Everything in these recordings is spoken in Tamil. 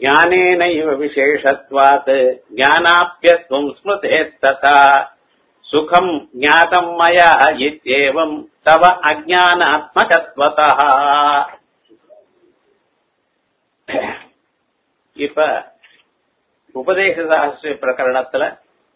ज्ञानेनैव विशेषत्वात् ज्ञानाप्यत्वम् स्मृतेस्तथा सुखम् ज्ञातम् मया इत्येवम् तव अज्ञानात्मकत्वतः இப்ப உபதேச சாஸ்திர பிரகரணத்துல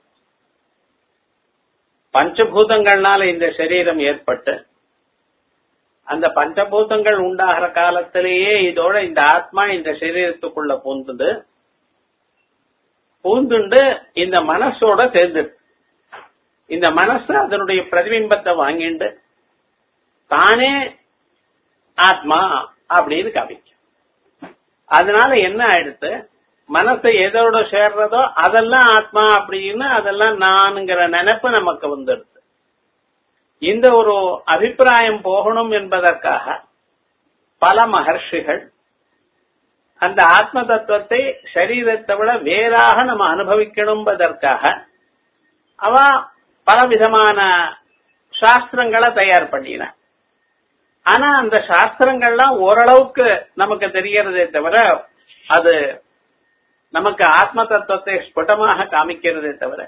பஞ்சபூதங்கள்னால இந்த சரீரம் ஏற்பட்டு அந்த பஞ்சபூதங்கள் உண்டாகிற காலத்திலேயே இதோட இந்த ஆத்மா இந்த சரீரத்துக்குள்ள பூந்துண்டு பூந்துண்டு இந்த மனசோட சேர்ந்து இந்த மனசு அதனுடைய பிரதிபிம்பத்தை வாங்கிண்டு தானே ஆத்மா அப்படின்னு காமிக்கும் அதனால என்ன ஆயிடுத்து மனசு எதோட சேர்றதோ அதெல்லாம் ஆத்மா அப்படின்னு அதெல்லாம் நானுங்கிற நினைப்பு நமக்கு வந்துடுது இந்த ஒரு அபிப்பிராயம் போகணும் என்பதற்காக பல மகர்ஷிகள் அந்த ஆத்ம தத்துவத்தை சரீரத்தை விட வேறாக நம்ம அனுபவிக்கணும்பதற்காக அவ பல விதமான சாஸ்திரங்களை தயார் பண்ணின ஆனா அந்த சாஸ்திரங்கள்லாம் ஓரளவுக்கு நமக்கு தெரியறதே தவிர அது நமக்கு ஆத்ம தத்துவத்தை ஸ்புடமாக காமிக்கிறதே தவிர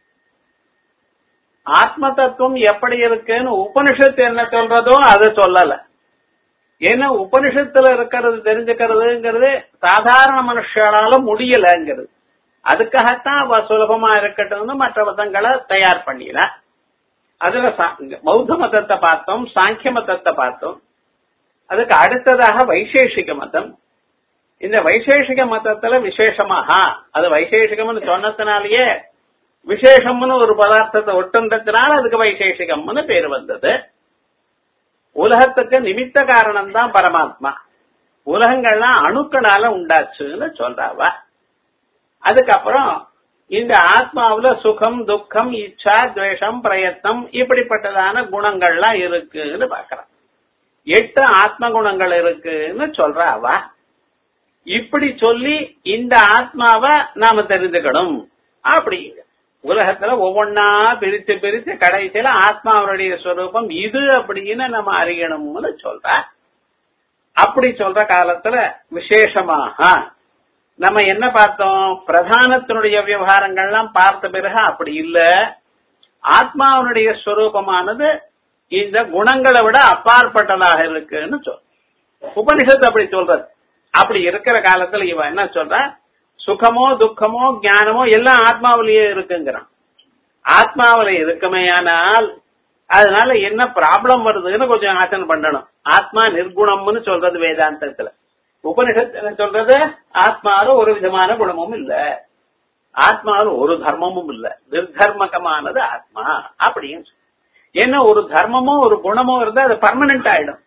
ஆத்ம தத்துவம் எப்படி இருக்குன்னு உபனிஷத்து என்ன சொல்றதோ அதை சொல்லல ஏன்னா உபனிஷத்துல இருக்கிறது தெரிஞ்சுக்கிறதுங்கிறது சாதாரண மனுஷனால முடியலங்கிறது அதுக்காகத்தான் அவ சுலபமா இருக்கட்டும்னு மற்ற மதங்களை தயார் பண்ணினா அதுல பௌத்த மதத்தை பார்த்தோம் சாங்கிய மதத்தை பார்த்தோம் அதுக்கு அடுத்ததாக வைசேஷிக மதம் இந்த வைசேஷிக மதத்துல விசேஷமாக அது வைசேஷிகம்னு சொன்னதுனாலேயே விசேஷம்னு ஒரு பதார்த்தத்தை ஒட்டுன்றதுனால அதுக்கு வைசேஷிகம்னு பேர் வந்தது உலகத்துக்கு நிமித்த காரணம் தான் பரமாத்மா உலகங்கள்லாம் அணுக்களால உண்டாச்சுன்னு சொல்றாவ அதுக்கப்புறம் இந்த ஆத்மாவுல சுகம் துக்கம் இச்சா துவேஷம் பிரயத்னம் இப்படிப்பட்டதான குணங்கள்லாம் இருக்குன்னு பாக்குறான் எட்டு ஆத்ம குணங்கள் இருக்குன்னு சொல்றா அவ இப்படி சொல்லி இந்த ஆத்மாவை நாம தெரிஞ்சுக்கணும் அப்படிங்க உலகத்துல ஒவ்வொன்னா பிரிச்சு பிரிச்சு கடைசியில ஆத்மாவனுடைய ஸ்வரூபம் இது அப்படின்னு நம்ம அறியணும்னு சொல்ற அப்படி சொல்ற காலத்துல விசேஷமாக நம்ம என்ன பார்த்தோம் பிரதானத்தினுடைய விவகாரங்கள்லாம் பார்த்த பிறகு அப்படி இல்ல ஆத்மாவனுடைய ஸ்வரூபமானது இந்த குணங்களை விட அப்பாற்பட்டதாக இருக்குன்னு சொல் உபனிஷத்து அப்படி சொல்றது அப்படி இருக்கிற காலத்துல இவன் என்ன சொல்ற சுகமோ துக்கமோ ஞானமோ எல்லாம் ஆத்மாவிலேயே இருக்குங்கிறான் ஆத்மாவில இருக்குமேயானால் அதனால என்ன ப்ராப்ளம் வருதுன்னு கொஞ்சம் ஆசனை பண்ணணும் ஆத்மா நிர்குணம்னு சொல்றது வேதாந்தத்துல உபனிஷத்து என்ன சொல்றது ஆத்மாவில ஒரு விதமான குணமும் இல்ல ஆத்மாவில் ஒரு தர்மமும் இல்ல நிர்தர்மகமானது ஆத்மா அப்படின்னு ஏன்னா ஒரு தர்மமோ ஒரு குணமோ இருந்தா அது பர்மனன்ட் ஆயிடும்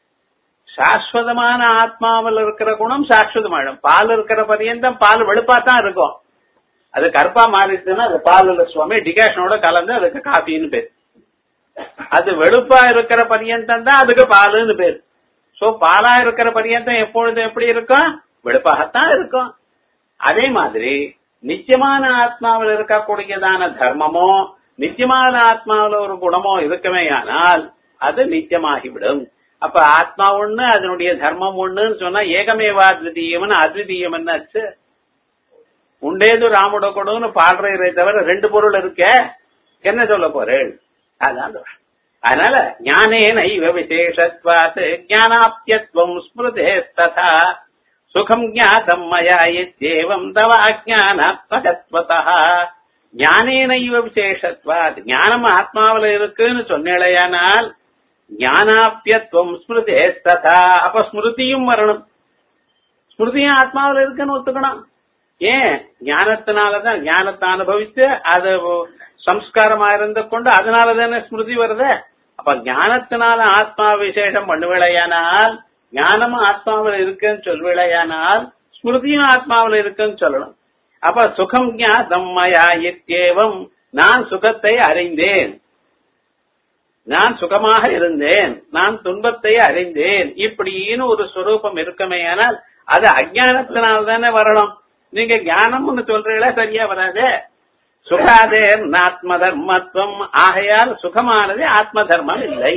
சாஸ்வதமான ஆத்மாவில் இருக்கிற குணம் சாஸ்வதமாயிடும் பால் இருக்கிற பரியந்தம் பால் வெளுப்பா தான் இருக்கும் அது கருப்பா மாறிடுச்சுன்னா அது பால் இல்ல சுவாமி டிகாஷனோட கலந்து அதுக்கு காஃபின்னு பேர் அது வெளுப்பா இருக்கிற பரியந்தம் தான் அதுக்கு பாலுன்னு பேர் சோ பாலா இருக்கிற பரியந்தம் எப்பொழுதும் எப்படி இருக்கும் வெளுப்பாகத்தான் இருக்கும் அதே மாதிரி நிச்சயமான ஆத்மாவில் இருக்கக்கூடியதான தர்மமோ நிச்சயமான ஆத்மாவில் ஒரு குணமோ இருக்குமே ஆனால் அது நித்தியமாகிவிடும் அப்ப ஆத்மா ஒண்ணு அதனுடைய தர்மம் ஒண்ணுன்னு சொன்னா ஏகமேவா அத்விதீயம்னு அத்விதீயம் என்னாச்சு உண்டேது ராமுட கொடுன்னு பாடுறதை தவிர ரெண்டு பொருள் இருக்க என்ன சொல்ல போறேன் அதான் தோஷம் அதனால ஞானே நைவ விசேஷத்வாத் ஞானாப்யத்வம் ஸ்மிருதே ததா சுகம் ஞாதம் மயா இத்யேவம் தவ அஜானாத்மகத்வதா ஞானே நைவ விசேஷத்வாத் ஞானம் ஆத்மாவில இருக்குன்னு சொன்னேளையானால் ஞானாப்பியத்துவம் ஸ்மிருதே ததா அப்ப ஸ்மிருதியும் வரணும் ஸ்மிருதியும் ஆத்மாவில் இருக்குன்னு ஒத்துக்கணும் ஏன் ஞானத்தினாலதான் ஞானத்தை அனுபவித்து அது சம்ஸ்காரமா இருந்து கொண்டு அதனால தானே ஸ்மிருதி வருது அப்ப ஞானத்தினால ஆத்மா விசேஷம் பண்ணுவிளையானால் ஞானமும் ஆத்மாவில் இருக்குன்னு சொல்விளையானால் ஸ்மிருதியும் ஆத்மாவில் இருக்குன்னு சொல்லணும் அப்ப சுகம் ஞாதம் மயா இத்தியேவம் நான் சுகத்தை அறிந்தேன் நான் சுகமாக இருந்தேன் நான் துன்பத்தை அறிந்தேன் இப்படின்னு ஒரு ஸ்வரூபம் இருக்குமேயானால் அது அஜானத்தினால் தானே வரணும் நீங்க ஞானம்னு சொல்றீங்களா சரியா வராது சுகாதே ஆத்ம தர்மத்துவம் ஆகையால் சுகமானது ஆத்ம தர்மம் இல்லை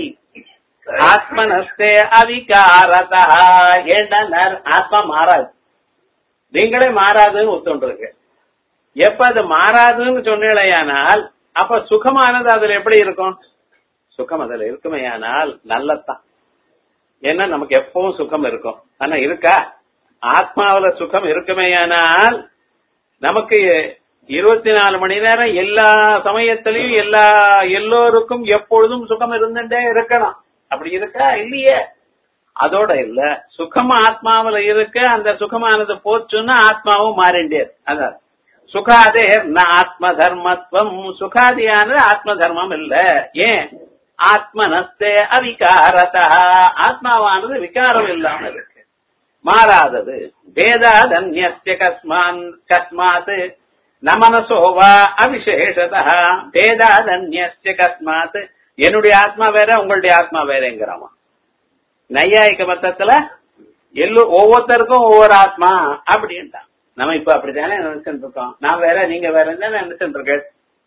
ஆத்மனஸ்தே அவிகாரதா ஏண்டா ஆத்மா மாறாது நீங்களே மாறாதுன்னு ஒத்துண்டிருக்கு எப்ப அது மாறாதுன்னு சொன்னீங்களேயானால் அப்ப சுகமானது அதுல எப்படி இருக்கும் சுகம் அதுல இருக்குமேயானால் நல்லதான் ஏன்னா நமக்கு எப்பவும் சுகம் இருக்கும் ஆனா இருக்கா ஆத்மாவுல சுகம் இருக்குமேயானால் நமக்கு இருபத்தி நாலு மணி நேரம் எல்லா சமயத்திலையும் எல்லா எல்லோருக்கும் எப்பொழுதும் சுகம் இருந்துட்டே இருக்கணும் அப்படி இருக்கா இல்லையே அதோட இல்ல சுகம் ஆத்மாவுல இருக்கு அந்த சுகமானது போச்சுன்னா ஆத்மாவும் மாறிண்டே அதான் சுகாதே ந ஆத்ம தர்மத்துவம் சுகாதியானது ஆத்ம தர்மம் இல்ல ஏன் ஆத்மனஸ்தே அவிகாரதா ஆத்மாவானது விகாரம் இல்லாம இருக்கு மாறாதது வேதாதன்யஸ்ய கஸ்மான் கஸ்மாத் ந மனசோவா அவிசேஷதா வேதாதன்யஸ்ய கஸ்மாத் என்னுடைய ஆத்மா வேற உங்களுடைய ஆத்மா வேறங்கிறவன் நையாயிக்க மத்தத்துல எல்லோ ஒவ்வொருத்தருக்கும் ஒவ்வொரு ஆத்மா அப்படின்ட்டான் நம்ம இப்ப அப்படித்தானே நினைச்சுட்டு இருக்கோம் நான் வேற நீங்க வேற நினைச்சுட்டு இருக்கேன்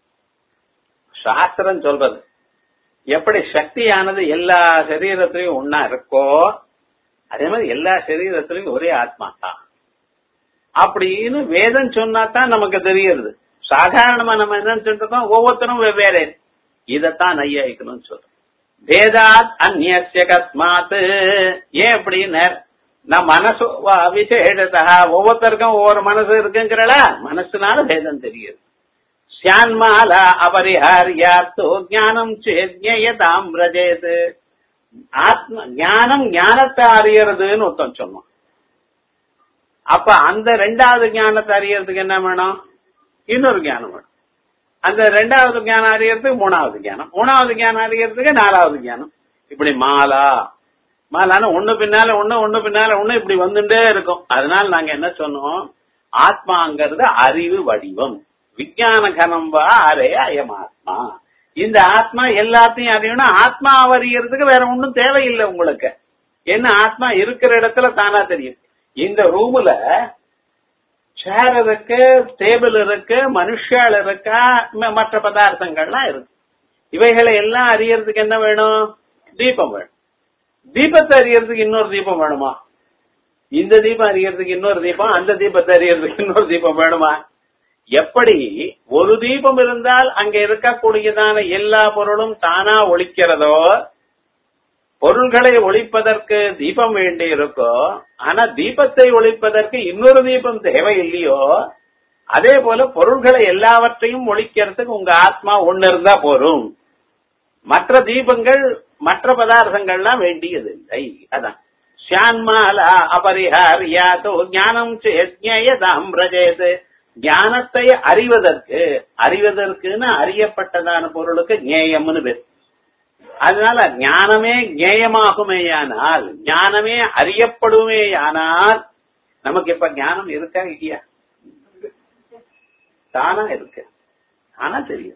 சாஸ்திரம் சொல்றது எப்படி சக்தியானது எல்லா சரீரத்திலையும் ஒன்னா இருக்கோ அதே மாதிரி எல்லா சரீரத்திலையும் ஒரே ஆத்மா தான் அப்படின்னு வேதம் சொன்னா தான் நமக்கு தெரியுது சாதாரணமா நம்ம என்ன சொல்லிருக்கோம் ஒவ்வொருத்தரும் வெவ்வேறு இதத்தான் நையாயிக்கணும்னு சொல்றோம் வேதாத் அந்நிய கஸ்மாத் ஏன் அப்படின்னு நான் மனசு விசேஷத்தா ஒவ்வொருத்தருக்கும் ஒவ்வொரு மனசு இருக்குங்கிறல மனசுனால வேதம் தெரியுது சியான்மாலா அபரிஹாரியாத்தோ ஞானம் சேத்யதாம் ரஜேது ஆத்ம ஞானம் ஞானத்தை அறியறதுன்னு ஒருத்தன் சொன்னோம் அப்ப அந்த ரெண்டாவது ஞானத்தை அறியறதுக்கு என்ன வேணும் இன்னொரு ஞானம் வேணும் அந்த ரெண்டாவது ஞானம் அறியறதுக்கு மூணாவது ஞானம் மூணாவது ஞானம் அறியறதுக்கு நாலாவது ஞானம் இப்படி மாலா மாலான ஒண்ணு பின்னால ஒண்ணு ஒண்ணு பின்னால ஒண்ணு இப்படி வந்துட்டே இருக்கும் அதனால நாங்க என்ன சொன்னோம் ஆத்மாங்கிறது அறிவு வடிவம் விஞ்ஞான கனம் வா அரே அயம் ஆத்மா இந்த ஆத்மா எல்லாத்தையும் அறியணும் ஆத்மா அறியறதுக்கு வேற ஒண்ணும் தேவையில்லை உங்களுக்கு என்ன ஆத்மா இருக்கிற இடத்துல தானா தெரியும் இந்த ரூம்ல சேர் இருக்கு டேபிள் இருக்கு மனுஷால் இருக்கா மற்ற பதார்த்தங்கள்லாம் இருக்கு இவைகளை எல்லாம் அறியறதுக்கு என்ன வேணும் தீபம் வேணும் தீபத்தை அறியறதுக்கு இன்னொரு தீபம் வேணுமா இந்த தீபம் அறியறதுக்கு இன்னொரு தீபம் அந்த தீபத்தை அறியறதுக்கு இன்னொரு தீபம் வேணுமா எப்படி ஒரு தீபம் இருந்தால் அங்க இருக்கக்கூடியதான எல்லா பொருளும் தானா ஒழிக்கிறதோ பொருள்களை ஒழிப்பதற்கு தீபம் வேண்டி இருக்கோ ஆனா தீபத்தை ஒழிப்பதற்கு இன்னொரு தீபம் தேவை இல்லையோ அதே போல பொருள்களை எல்லாவற்றையும் ஒழிக்கிறதுக்கு உங்க ஆத்மா ஒண்ணு இருந்தா போரும் மற்ற தீபங்கள் மற்ற பதார்த்தங்கள்லாம் வேண்டியதில்லை அதான் ஷான்மாலா அபரிஹாரியாதோ ஞானம் சேத்யதாம் ரஜேது ஞானத்தை அறிவதற்கு அறிவதற்குன்னு அறியப்பட்டதான பொருளுக்கு ஞேயம்னு பேர் அதனால ஞானமே ஞேயமாகுமேயானால் ஞானமே அறியப்படுமேயானால் நமக்கு இப்ப ஞானம் இருக்கா இல்லையா தானா இருக்கு ஆனா தெரியும்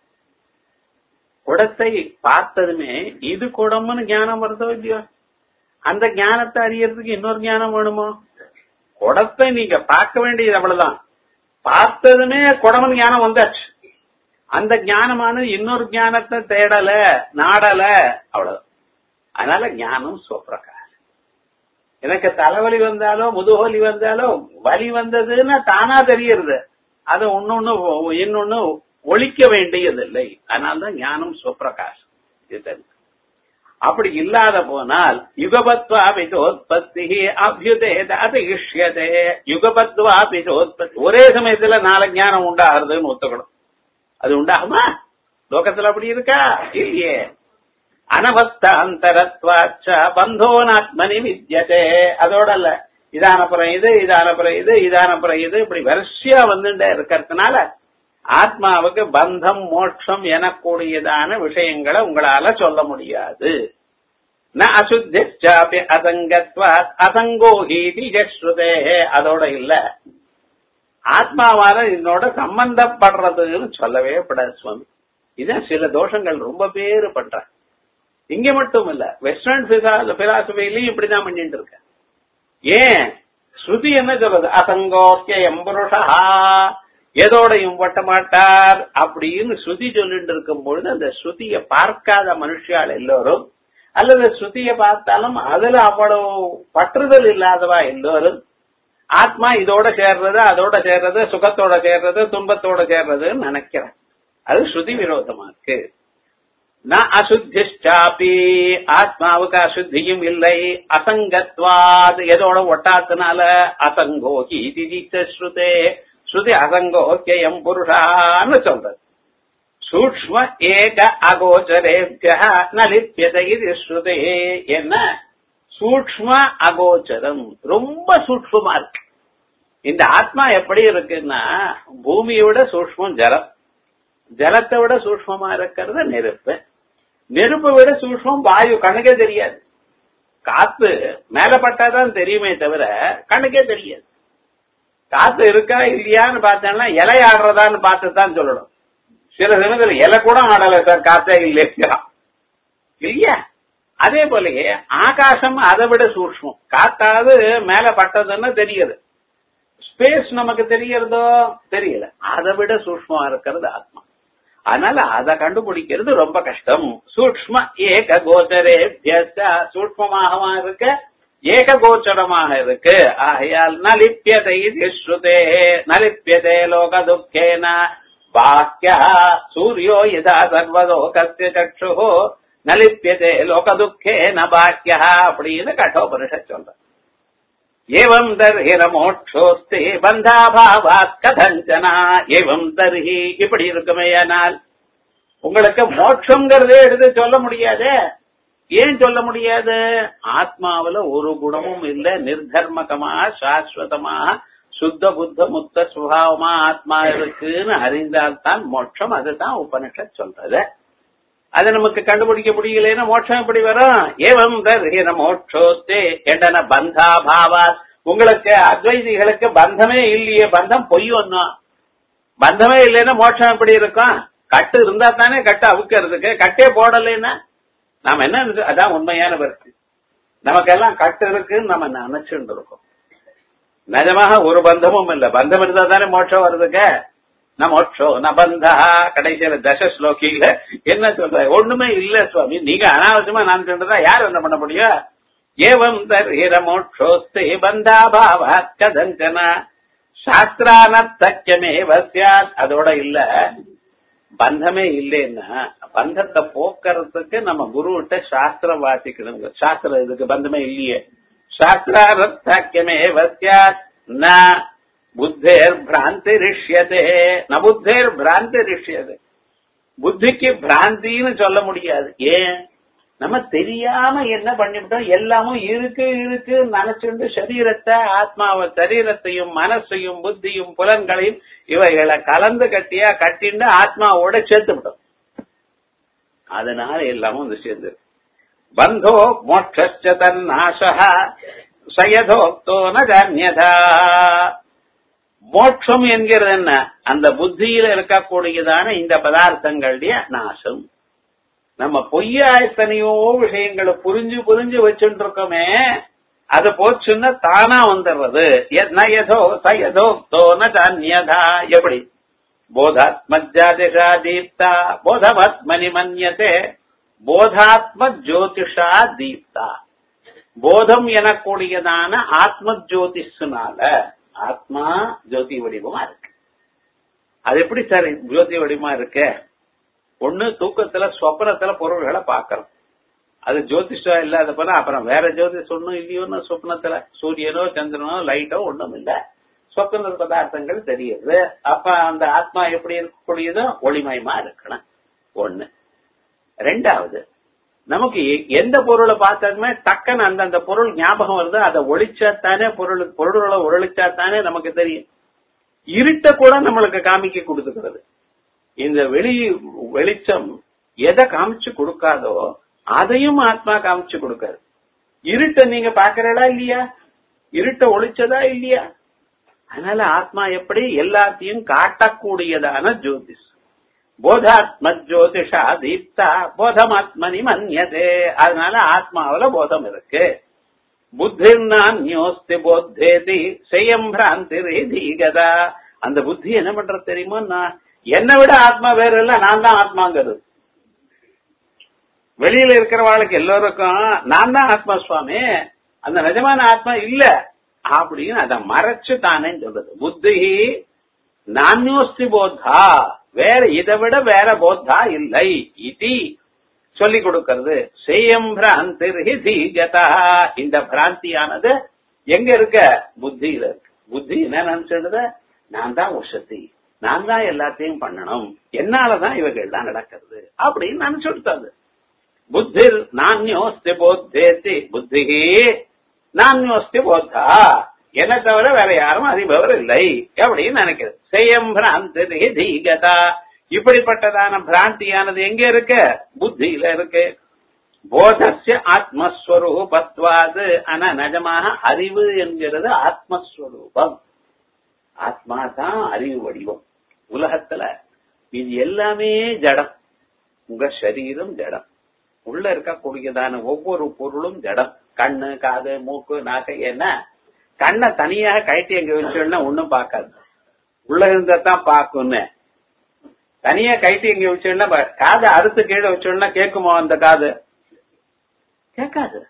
குடத்தை பார்த்ததுமே இது குடம்னு ஞானம் வருதோ இல்லையோ அந்த ஞானத்தை அறியறதுக்கு இன்னொரு ஞானம் வேணுமோ குடத்தை நீங்க பார்க்க வேண்டியது அவ்வளவுதான் பார்த்ததுமே குடமன் ஞானம் வந்தாச்சு அந்த ஞானமானது இன்னொரு ஞானத்தை தேடல நாடல அவ்வளவு அதனால ஞானம் சோப்பிரகாஷ் எனக்கு தலைவலி வந்தாலோ முதுகோலி வந்தாலோ வலி வந்ததுன்னா தானா தெரியறது அது ஒன்னொன்னு இன்னொன்னு ஒழிக்க வேண்டியதில்லை அதனால்தான் ஞானம் சுப்பிரகாஷ் இது தெரிஞ்சு அப்படி இல்லாத போனால் யுகபத்வா பிதோத்பத்தி அபியுதேத அதிகிஷ்யதே யுகபத்வா பிதோத்பத்தி ஒரே சமயத்துல நாலு ஞானம் உண்டாகிறதுன்னு ஒத்துக்கணும் அது உண்டாகுமா லோகத்துல அப்படி இருக்கா இல்லையே அனவஸ்தாந்தரத்வாச்ச பந்தோனாத்மனி வித்யதே அதோட அல்ல இதானப்புறம் இது இதானப்புறம் இது இதானப்புறம் இது இப்படி வரிசையா வந்துட்டே இருக்கிறதுனால ஆத்மாவுக்கு பந்தம் மோட்சம் எனக்கூடியதான விஷயங்களை உங்களால சொல்ல முடியாது ந அசுத்தி அசங்கத்வா அசங்கோஹீதி ஜஸ்ருதே அதோட இல்ல ஆத்மாவால இதனோட சம்பந்தப்படுறதுன்னு சொல்லவே படாது சுவாமி இதான் சில தோஷங்கள் ரொம்ப பேரு பண்ற இங்க மட்டும் இல்ல வெஸ்டர்ன் பிலாசபிலையும் இப்படிதான் பண்ணிட்டு இருக்க ஏன் ஸ்ருதி என்ன சொல்றது அசங்கோக்கிய எம்பருஷா எதோடையும் பட்ட மாட்டார் அப்படின்னு ஸ்ருதி சொல்லிட்டு இருக்கும் பொழுது அந்த ஸ்ருதிய பார்க்காத மனுஷியால் எல்லோரும் அல்லது ஸ்ருதிய பார்த்தாலும் அதுல அவ்வளவு பற்றுதல் இல்லாதவா எல்லோரும் ஆத்மா இதோட சேர்றது அதோட சேர்றது சுகத்தோட சேர்றது துன்பத்தோட சேர்றதுன்னு நினைக்கிறேன் அது ஸ்ருதி விரோதமா இருக்கு ந அசுத்திஷ்டாபி ஆத்மாவுக்கு அசுத்தியும் இல்லை அசங்கத்வாத் எதோட ஒட்டாத்தினால அசங்கோகி திதித்த ஸ்ருதே ஸ்ருதி அசங்கோக்கியம் புருஷான்னு சொல்றது சூக்ம ஏக அகோச்சரேபிய நலிப்பியதை இது ஸ்ருதே என்ன சூக்ம அகோச்சரம் ரொம்ப சூக்மமா இருக்கு இந்த ஆத்மா எப்படி இருக்குன்னா பூமியை விட சூக்மம் ஜலம் ஜலத்தை விட சூக்மமா இருக்கிறது நெருப்பு நெருப்பை விட சூக்மம் வாயு கண்ணுக்கே தெரியாது காத்து மேல பட்டாதான் தெரியுமே தவிர கண்ணுக்கே தெரியாது காத்து இருக்கா இல்லையான்னு பார்த்தேன்னா இலை ஆடுறதான்னு பார்த்து தான் சொல்லணும் சில சமயத்துல இலை கூட ஆடல சார் காத்தே இல்லையா இல்லையா அதே போலயே ஆகாசம் அதை விட சூக்மம் காத்தாவது மேல பட்டதுன்னு தெரியுது ஸ்பேஸ் நமக்கு தெரியறதோ தெரியல அதை விட சூக்மமா இருக்கிறது ஆத்மா அதனால அதை கண்டுபிடிக்கிறது ரொம்ப கஷ்டம் சூக்ம ஏக கோச்சரே சூக்மமாகவா இருக்க ஏக கோச்சரமாக இருக்கு ஆகையால் நலிப்பியதை ஸ்ருதே நலிப்பியதே லோக துக்கேன வாக்கிய சூரியோ யதா சர்வலோகஸ்ய சக்ஷு நலிப்பியதே லோக துக்கேன பாக்கிய அப்படின்னு கட்டோபனிஷத் சொல்ற ஏவம் தர்ஹிர மோட்சோஸ்தே பந்தாபாவாத் கதஞ்சனா ஏவம் தர்ஹி இப்படி இருக்குமேயானால் உங்களுக்கு மோட்சங்கிறதே எடுத்து சொல்ல முடியாதே ஏன் சொல்ல முடியாது ஆத்மாவுல ஒரு குணமும் இல்ல நிர்தர்மகமா சாஸ்வதமா சுத்த புத்த முத்த சுபாவமா ஆத்மா இருக்குன்னு அறிந்தால்தான் மோட்சம் அதுதான் உபனிஷத் சொல்றது அதை நமக்கு கண்டுபிடிக்க முடியலன்னா மோட்சம் எப்படி வரும் ஏவம் தர்ஹின மோட்சோஸ்தே என்றன பந்தா பாவா உங்களுக்கு அத்வைதிகளுக்கு பந்தமே இல்லையே பந்தம் பொய் ஒன்னும் பந்தமே இல்லைன்னா மோட்சம் எப்படி இருக்கும் கட்டு இருந்தா தானே கட்டு அவுக்கிறதுக்கு கட்டே போடலைன்னா நாம என்ன நினைச்சு- அதான் உண்மையான பரிசு நமக்கெல்லாம் கட்டு இருக்குன்னு நம்ம நினைச்சுட்டு இருக்கோம் நிஜமாக ஒரு பந்தமும் இல்ல பந்தம் இருந்தா தானே மோட்சம் வருதுங்க ந மோட்சோ ந பந்தா கடைசியில தச ஸ்லோகியில என்ன சொல்ற ஒண்ணுமே இல்ல சுவாமி நீங்க அனாவசியமா நான் சொல்றதா யார் என்ன பண்ண முடியும் ஏவம் தர்ஹிர மோட்சோஸ்தே பந்தா பாவாத் கதஞ்சன சாஸ்திரானத்தக்கியமே வசியாத் அதோட இல்ல பந்தமே இல்லைன்னா பந்தத்தை போக்குறதுக்கு நம்ம குருவிட்ட சாஸ்திரம் வாசிக்கணும் சாஸ்திரம் இதுக்கு பந்தமே இல்லையே சாஸ்திரார்த்தாக்கியமே வசியாத் ந புத்தேர் பிராந்தி ரிஷ்யதே ந புத்தேர் பிராந்தி ரிஷ்யதே புத்திக்கு பிராந்தின்னு சொல்ல முடியாது ஏன் நம்ம தெரியாம என்ன பண்ணிவிட்டோம் எல்லாமும் இருக்கு இருக்கு நினைச்சுண்டு சரீரத்தை ஆத்மாவை சரீரத்தையும் மனசையும் புத்தியும் புலன்களையும் இவைகளை கலந்து கட்டியா கட்டிண்டு ஆத்மாவோட சேர்த்து விட்டோம் அதனால எல்லாமும் வந்து சேர்ந்து பந்தோ மோட்ச தன்னாச சயதோக்தோ ந ஜான்யதா மோட்சம் என்கிறது என்ன அந்த புத்தியில இருக்கக்கூடியதான இந்த பதார்த்தங்களுடைய நாசம் நம்ம பொய்யா எத்தனையோ விஷயங்களை புரிஞ்சு புரிஞ்சு வச்சுட்டு இருக்கோமே அது போச்சுன்னா தானா வந்துடுறது எத் ந யதோ ச யதோக்தோ ந சான்யதா எப்படி போதாத்மஜாதிஷா தீப்தா போதமாத்மனி மன்யதே போதாத்ம ஜோதிஷா தீப்தா போதம் எனக்கூடியதான ஆத்ம ஜோதிஷனால ஆத்மா ஜோதி வடிவமா இருக்கு அது எப்படி சார் ஜோதி வடிவமா இருக்கு ஒண்ணு தூக்கத்துல சொப்னத்துல பொருள்களை பாக்கிறோம் அது ஜோதிஷா இல்லாத போல அப்புறம் வேற ஜோதிஷ் ஒண்ணும் இல்லையோன்னு சொப்னத்துல சூரியனோ சந்திரனோ லைட்டோ ஒண்ணும் இல்ல சொப்ன பதார்த்தங்கள் தெரியுது அப்ப அந்த ஆத்மா எப்படி இருக்கக்கூடியதோ ஒளிமயமா இருக்கணும் ஒண்ணு ரெண்டாவது நமக்கு எ- எந்த பொருளை பார்த்தாலுமே டக்குன்னு அந்தந்த பொருள் ஞாபகம் வருது அதை ஒளிச்சாத்தானே பொருள் பொருளை ஒளிச்சாத்தானே நமக்கு தெரியும் இருட்ட கூட நம்மளுக்கு காமிக்க கொடுத்துக்கிறது இந்த வெளி வெளிச்சம் எதை காமிச்சு கொடுக்காதோ அதையும் ஆத்மா காமிச்சு கொடுக்காது இருட்ட நீங்க பாக்குறீங்களா இல்லையா இருட்ட ஒளிச்சதா இல்லையா அதனால ஆத்மா எப்படி எல்லாத்தையும் காட்டக்கூடியதான ஜோதிஷ் போதாத்ம ஜோதிஷா தீப்தா போதமாத்மனி மன்யதே அதனால ஆத்மாவுல போதம் இருக்கு புத்திர்நான்யோஸ்தி போத்தேதி செயம் பிராந்தி தீகதா அந்த புத்தி என்ன பண்றது தெரியுமா நான் என்னை விட ஆத்மா வேற இல்ல நான் தான் ஆத்மாங்கிறது வெளியில இருக்கிறவாளுக்கு எல்லோருக்கும் நான் தான் ஆத்மா சுவாமி அந்த நிஜமான ஆத்மா இல்ல அப்படின்னு அதை மறைச்சு தானே சொல்றது புத்தி நானியோஸ்தி போத்தா வேற இதை விட வேற போத்தா இல்லை இது சொல்லிக் கொடுக்கிறது சேயம் பிராந்திர்ஹி தீகதா இந்த பிராந்தியானது எங்க இருக்க புத்தியில இருக்கு புத்தி என்ன நினைச்சிடுது நான் தான் உஷத்தி நான் தான் எல்லாத்தையும் பண்ணணும் என்னாலதான் இவைகள்லாம் நடக்கிறது அப்படின்னு நினைச்சுடுத்தது புத்தி நானியோஸ்தி போத்தேத்தி புத்தி நானியோஸ்தி போத்தா என்ன தவிர வேற யாரும் அறிபவர் இல்லை அப்படின்னு நினைக்கிறது சேயம் பிராந்தி தீகதா இப்படிப்பட்டதான பிராந்தியானது எங்க இருக்கு புத்தியில இருக்கு போதஸ்ய ஆத்மஸ்வரூபத்வாது ஆனா நிஜமாக அறிவு என்கிறது ஆத்மஸ்வரூபம் ஆத்மா தான் அறிவு வடிவம் உலகத்துல இது எல்லாமே ஜடம் உங்க சரீரம் ஜடம் உள்ள இருக்கக்கூடியதான ஒவ்வொரு பொருளும் ஜடம் கண்ணு காது மூக்கு நாக்கு என்ன கண்ணை தனியாக கழட்டி எங்க வச்சோம்னா ஒண்ணும் பார்க்காது உள்ள இருந்தா தான் பார்க்கும்னு தனியா கைட்டி எங்க வச்சோம்னா காதை அறுத்து கீழே வச்சோம்னா கேக்குமா அந்த காது கேட்காது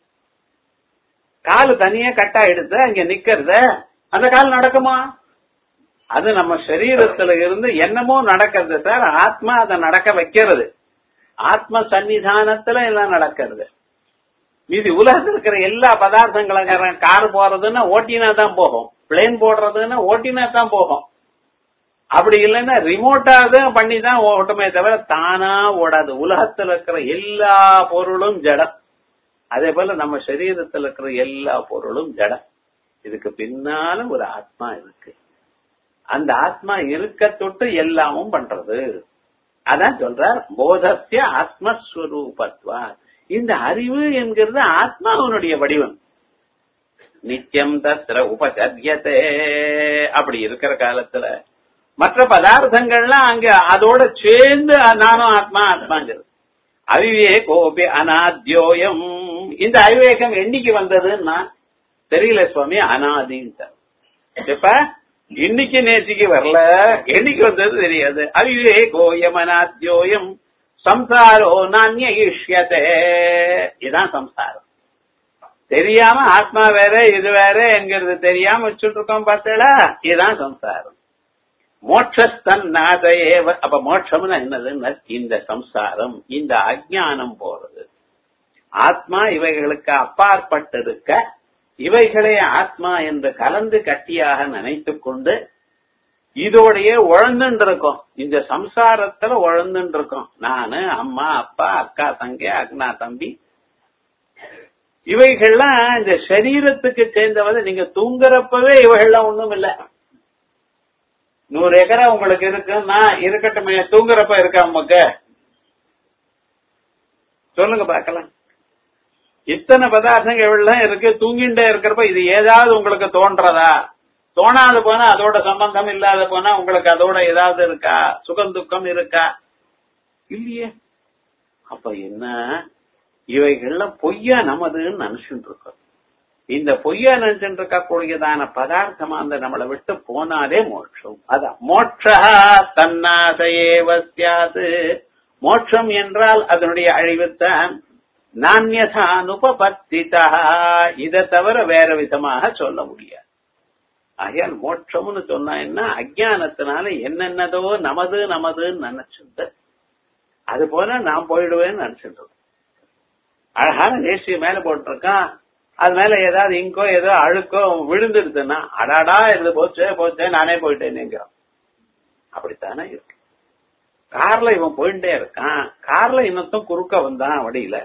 காலு தனியா கட்டா எடுத்து அங்க நிக்கிறத அந்த கால் நடக்குமா அது நம்ம சரீரத்துல இருந்து என்னமோ நடக்கிறது சார் ஆத்மா அதை நடக்க வைக்கிறது ஆத்ம சன்னிதானத்துல எல்லாம் நடக்கிறது மீதி உலகத்தில் இருக்கிற எல்லா பதார்த்தங்களும் கார் போறதுன்னா ஓட்டினா தான் போகும் பிளேன் போடுறதுன்னா ஓட்டினா தான் போகும் அப்படி இல்லைன்னா ரிமோட்டா தான் பண்ணி தான் ஓட்டுமே தவிர தானா ஓடாது உலகத்துல இருக்கிற எல்லா பொருளும் ஜடம் அதே போல நம்ம சரீரத்தில் இருக்கிற எல்லா பொருளும் ஜடம் இதுக்கு பின்னால ஒரு ஆத்மா இருக்கு அந்த ஆத்மா இருக்க தொட்டு எல்லாமும் பண்றது அதான் சொல்றார் போதஸ்ய ஆத்மஸ்வரூபத்வா இந்த அறிவு என்கிறது ஆத்மாவனுடைய வடிவம் நித்தியம் தத்திர உபசரியத்தே அப்படி இருக்கிற காலத்துல மற்ற பதார்த்தங்கள்லாம் அங்க அதோட சேர்ந்து நானும் ஆத்மா ஆத்மாங்கிறது அவிவேகோபி அனாத்யோயம் இந்த அவிவேகம் என்னைக்கு வந்ததுன்னா தெரியல சுவாமி அனாதின்ட்டு இப்ப இன்னைக்கு நேற்றுக்கு வரல என்னைக்கு வந்தது தெரியாது அவிவேகோயம் அனாத்யோயம் சம்சாரோ நானிய ஈஷ்யதே இதுதான் சம்சாரம் தெரியாம ஆத்மா வேற இது வேற என்கிறது தெரியாம வச்சுட்டு இருக்கோம் பார்த்தா இதுதான் சம்சாரம் மோட்சஸ்தன்னாத ஏவ அப்ப மோட்சம்னா என்னதுன்னா இந்த சம்சாரம் இந்த அஜானம் போறது ஆத்மா இவைகளுக்கு அப்பாற்பட்டிருக்க இவைகளே ஆத்மா என்று கலந்து கட்டியாக நினைத்துக் கொண்டு இதோடைய உழந்துட்டு இருக்கோம் இந்த சம்சாரத்துல உழந்துட்டு இருக்கோம் நானு அம்மா அப்பா அக்கா தங்கை அண்ணா தம்பி இவைகள்லாம் இந்த சரீரத்துக்கு சேர்ந்தவது நீங்க தூங்குறப்பவே இவைகள்லாம் ஒண்ணும் இல்ல நூறு ஏக்கரா உங்களுக்கு இருக்குன்னா இருக்கட்டும் தூங்குறப்ப இருக்கா உமக்கு சொல்லுங்க பாக்கலாம் இத்தனை பதார்த்தங்கள் எவ்வளவு இருக்கு தூங்கிண்டே இருக்கிறப்ப இது ஏதாவது உங்களுக்கு தோன்றதா தோணாது போனா அதோட சம்பந்தம் இல்லாத போனா உங்களுக்கு அதோட ஏதாவது இருக்கா சுகம் துக்கம் இருக்கா இல்லையே அப்ப என்ன இவைகள்லாம் பொய்யா நமதுன்னு நினைச்சுட்டு இருக்கோம் இந்த பொய்யா நினைச்சுட்டு இருக்கக்கூடியதான பதார்த்தமா அந்த நம்மளை விட்டு போனாலே மோட்சம் அதான் மோட்ச தன்னாசையேவசியாது மோட்சம் என்றால் அதனுடைய அழிவுத்தான் நானியதானுபபத்திதா இதை தவிர வேற விதமாக சொல்ல முடியாது ஆகையால் மோட்சம்னு சொன்னா என்ன அஜானத்தினால என்னென்னதோ நமது நமதுன்னு நினைச்சிருந்த அது போல நான் போயிடுவேன்னு நினைச்சிட்டு அழகான தேசிய மேல போட்டிருக்கான் அது மேல ஏதாவது இங்கோ ஏதோ அழுக்கோ விழுந்துருதுன்னா அடாடா இது போச்சே போச்சே நானே போயிட்டேனேங்கிறான் அப்படித்தானே இருக்கு கார்ல இவன் போயிட்டே இருக்கான் கார்ல இன்னொருத்தன் குறுக்க வந்தான் வழியில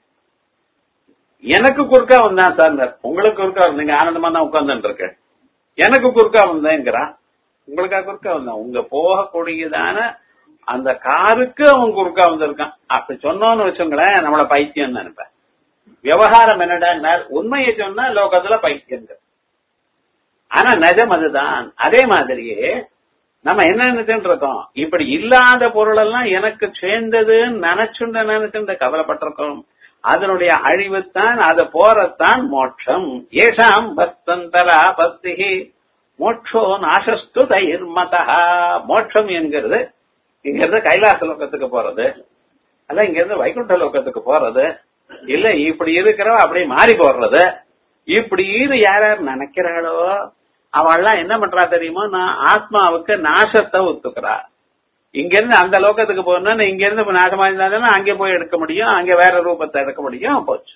எனக்கு குறுக்கா வந்தான் சார் உங்களுக்கு குறுக்கா வந்தீங்க ஆனந்தமா தான் உட்கார்ந்துட்டு இருக்கேன் எனக்கு குறுக்கா வந்தேங்கிறான் உங்களுக்கா குறுக்கா வந்தான் உங்க போகக்கூடியதான அந்த காருக்கு அவன் குறுக்கா வந்திருக்கான் அப்படி சொன்னோன்னு வச்சுங்களேன் நம்மள பைத்தியம் நினைப்பேன் விவகாரம் என்னடா உண்மையை சொன்னா லோகத்துல பைத்தியம் ஆனா நிஜம் அதுதான் அதே மாதிரியே நம்ம என்ன நினைச்சுட்டு இருக்கோம் இப்படி இல்லாத பொருள் எல்லாம் எனக்கு சேர்ந்ததுன்னு நினைச்சுண்ட நினைச்சுண்ட கவலைப்பட்டிருக்கோம் அதனுடைய அழிவுத்தான் அது போறத்தான் மோட்சம் ஏஷாம் பக்தந்தரா பக்தி மோட்சோ நாசஸ்து தைர்மதா மோட்சம் என்கிறது இங்க இருந்து கைலாச லோகத்துக்கு போறது அல்ல இங்க இருந்து வைகுண்ட லோகத்துக்கு போறது இல்ல இப்படி இருக்கிறவ அப்படி மாறி போடுறது இப்படின்னு யார் யார் நினைக்கிறாளோ அவள்லாம் என்ன பண்றா தெரியுமோ நான் ஆத்மாவுக்கு நாசத்தை ஒத்துக்கிறா இங்க இருந்து அந்த லோகத்துக்கு போகணும்னு இங்க இருந்து நாசமா இருந்தாலும் அங்கே போய் எடுக்க முடியும் அங்க வேற ரூபத்தை எடுக்க முடியும் போச்சு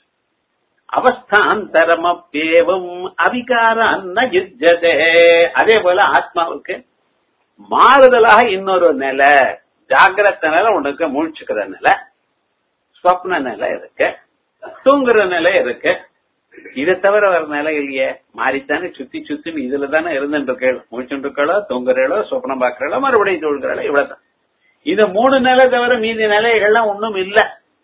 அவஸ்தாந்தரமப்பேவும் அவிகாரம் யுஜதே அதே போல ஆத்மாவுக்கு மாறுதலாக இன்னொரு நிலை ஜாகிரத நிலை உனக்கு முழிச்சுக்கிற நிலை ஸ்வப்ன நிலை இருக்கு தூங்குற நிலை இருக்கு இதை தவிர வேற நிலை இல்லையே மாறித்தானே சுத்தி சுத்தி இதுல தானே இருந்துட்டு இருக்கேள் முழிச்சுட்டு இருக்காளோ தூங்குறாளோ சொப்னம் பாக்குறாளோ மறுபடியும் தூங்குறாளோ இவ்வளவுதான் இது மூணு நிலை தவிர மீதி நிலைகள்லாம் ஒண்ணும் இல்ல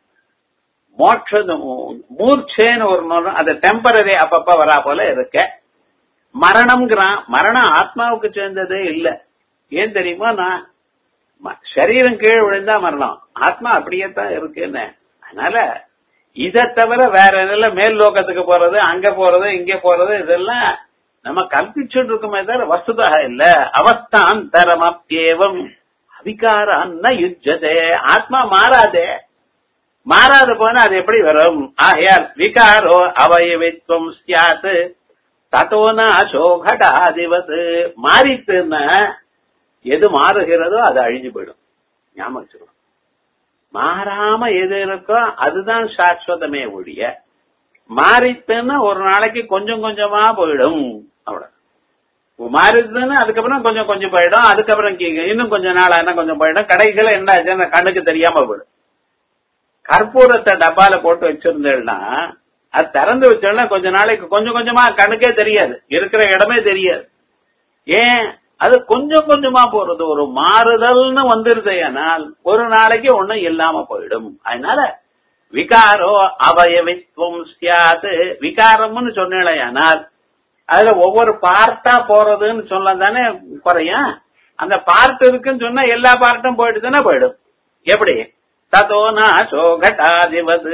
மோட்ச மூர்ச்சேன்னு ஒரு நோரம் அது டெம்பரரி அப்பப்ப வரா போல இருக்க மரணம்ங்கிறான் மரணம் ஆத்மாவுக்கு சேர்ந்ததே இல்ல ஏன் தெரியுமா நான் சரீரம் கீழே விழுந்தா மரணம் ஆத்மா அப்படியே தான் இருக்குன்னு அதனால இதை தவிர வேற நில மேல் லோகத்துக்கு போறது அங்க போறது இங்க போறது இதெல்லாம் நம்ம கல்பிச்சுட்டு இருக்கோமே தவிர வசுதாக இல்ல அவஸ்தாந்தரமப்யேவம் அவிகாரான்ன யுஜதே ஆத்மா மாறாதே மாறாது போனா அது எப்படி வரும் ஆகையால் விகாரோ அவயவித்வம் சியாத் தத்தோ நாசோ கடாதிவது மாறித்துன்னா எது மாறுகிறதோ அது அழிஞ்சு போயிடும் ஞாபகம் வச்சுக்கணும் மாறாம எது இருக்கோ அதுதான் சாஸ்வதமே ஒழிய மாறித்துன்னா ஒரு நாளைக்கு கொஞ்சம் கொஞ்சமா போயிடும் அவ்வளவு மாறிதுன்னு அதுக்கப்புறம் கொஞ்சம் கொஞ்சம் போயிடும் அதுக்கப்புறம் இன்னும் கொஞ்ச நாள் ஆனா கொஞ்சம் போயிடும் கடைசியில என்ன ஆச்சுன்னா கண்ணுக்கு தெரியாம போயிடும் கற்பூரத்தை டப்பால போட்டு வச்சிருந்தேன்னா அது திறந்து வச்சோம்னா கொஞ்ச நாளைக்கு கொஞ்சம் கொஞ்சமா கண்ணுக்கே தெரியாது இருக்கிற இடமே தெரியாது ஏன் அது கொஞ்சம் கொஞ்சமா போறது ஒரு மாறுதல்னு வந்துருது ஆனால் ஒரு நாளைக்கு ஒண்ணும் இல்லாம போயிடும் அதனால விகாரோ அவயவித்வம் சியாது விகாரம்னு சொன்னேனால் அதுல ஒவ்வொரு பார்ட்டா போறதுன்னு சொல்ல தானே குறையும் அந்த பார்ட் இருக்குன்னு சொன்னா எல்லா பார்ட்டும் போயிட்டு தானே போயிடும் எப்படி ததோ நாசோ கட்டாதிவது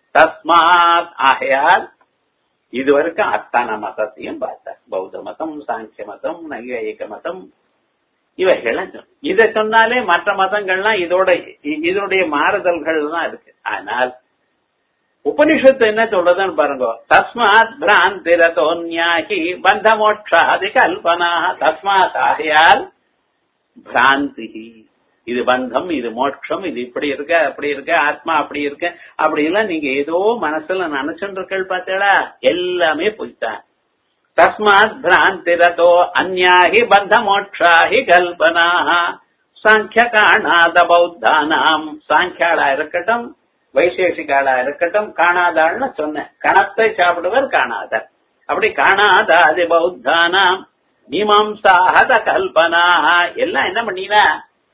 தஸ்மாத் ஆகையால் இதுவரைக்கும் அத்தனை மதத்தையும் பார்த்தார் பௌத்த மதம் சாங்கிய மதம் நைவேக மதம் இவைகள்லாம் இதை சொன்னாலே மற்ற மதங்கள்லாம் இதோட இதனுடைய மாறுதல்கள் தான் இருக்கு ஆனால் உபனிஷத்து என்ன சொல்றதுன்னு பாருங்க தஸ்மாத் பிராந்தி ரதோன்யாகி பந்த மோட்சாதி கல்பனா தஸ்மாத் ஆகையால் பிராந்தி இது பந்தம் இது மோட்சம் இது இப்படி இருக்க அப்படி இருக்க ஆத்மா அப்படி இருக்க அப்படி எல்லாம் நீங்க ஏதோ மனசுல நினைச்சுருக்கள் பார்த்தீங்களா எல்லாமே போய்தான் தஸ்மாத் பிராந்தி ரதோ அந்யாஹி பந்த மோட்சாஹி கல்பனா சாங்கிய காணாத பௌத்தானாம் சாங்கியாளா இருக்கட்டும் வைசேஷிகாளா இருக்கட்டும் காணாதாள்னு சொன்னேன் கணத்தை சாப்பிடுவர் காணாதர் அப்படி காணாதாதி பௌத்தானாம் மீமாம்சாஹத கல்பனா எல்லாம் என்ன பண்ணினா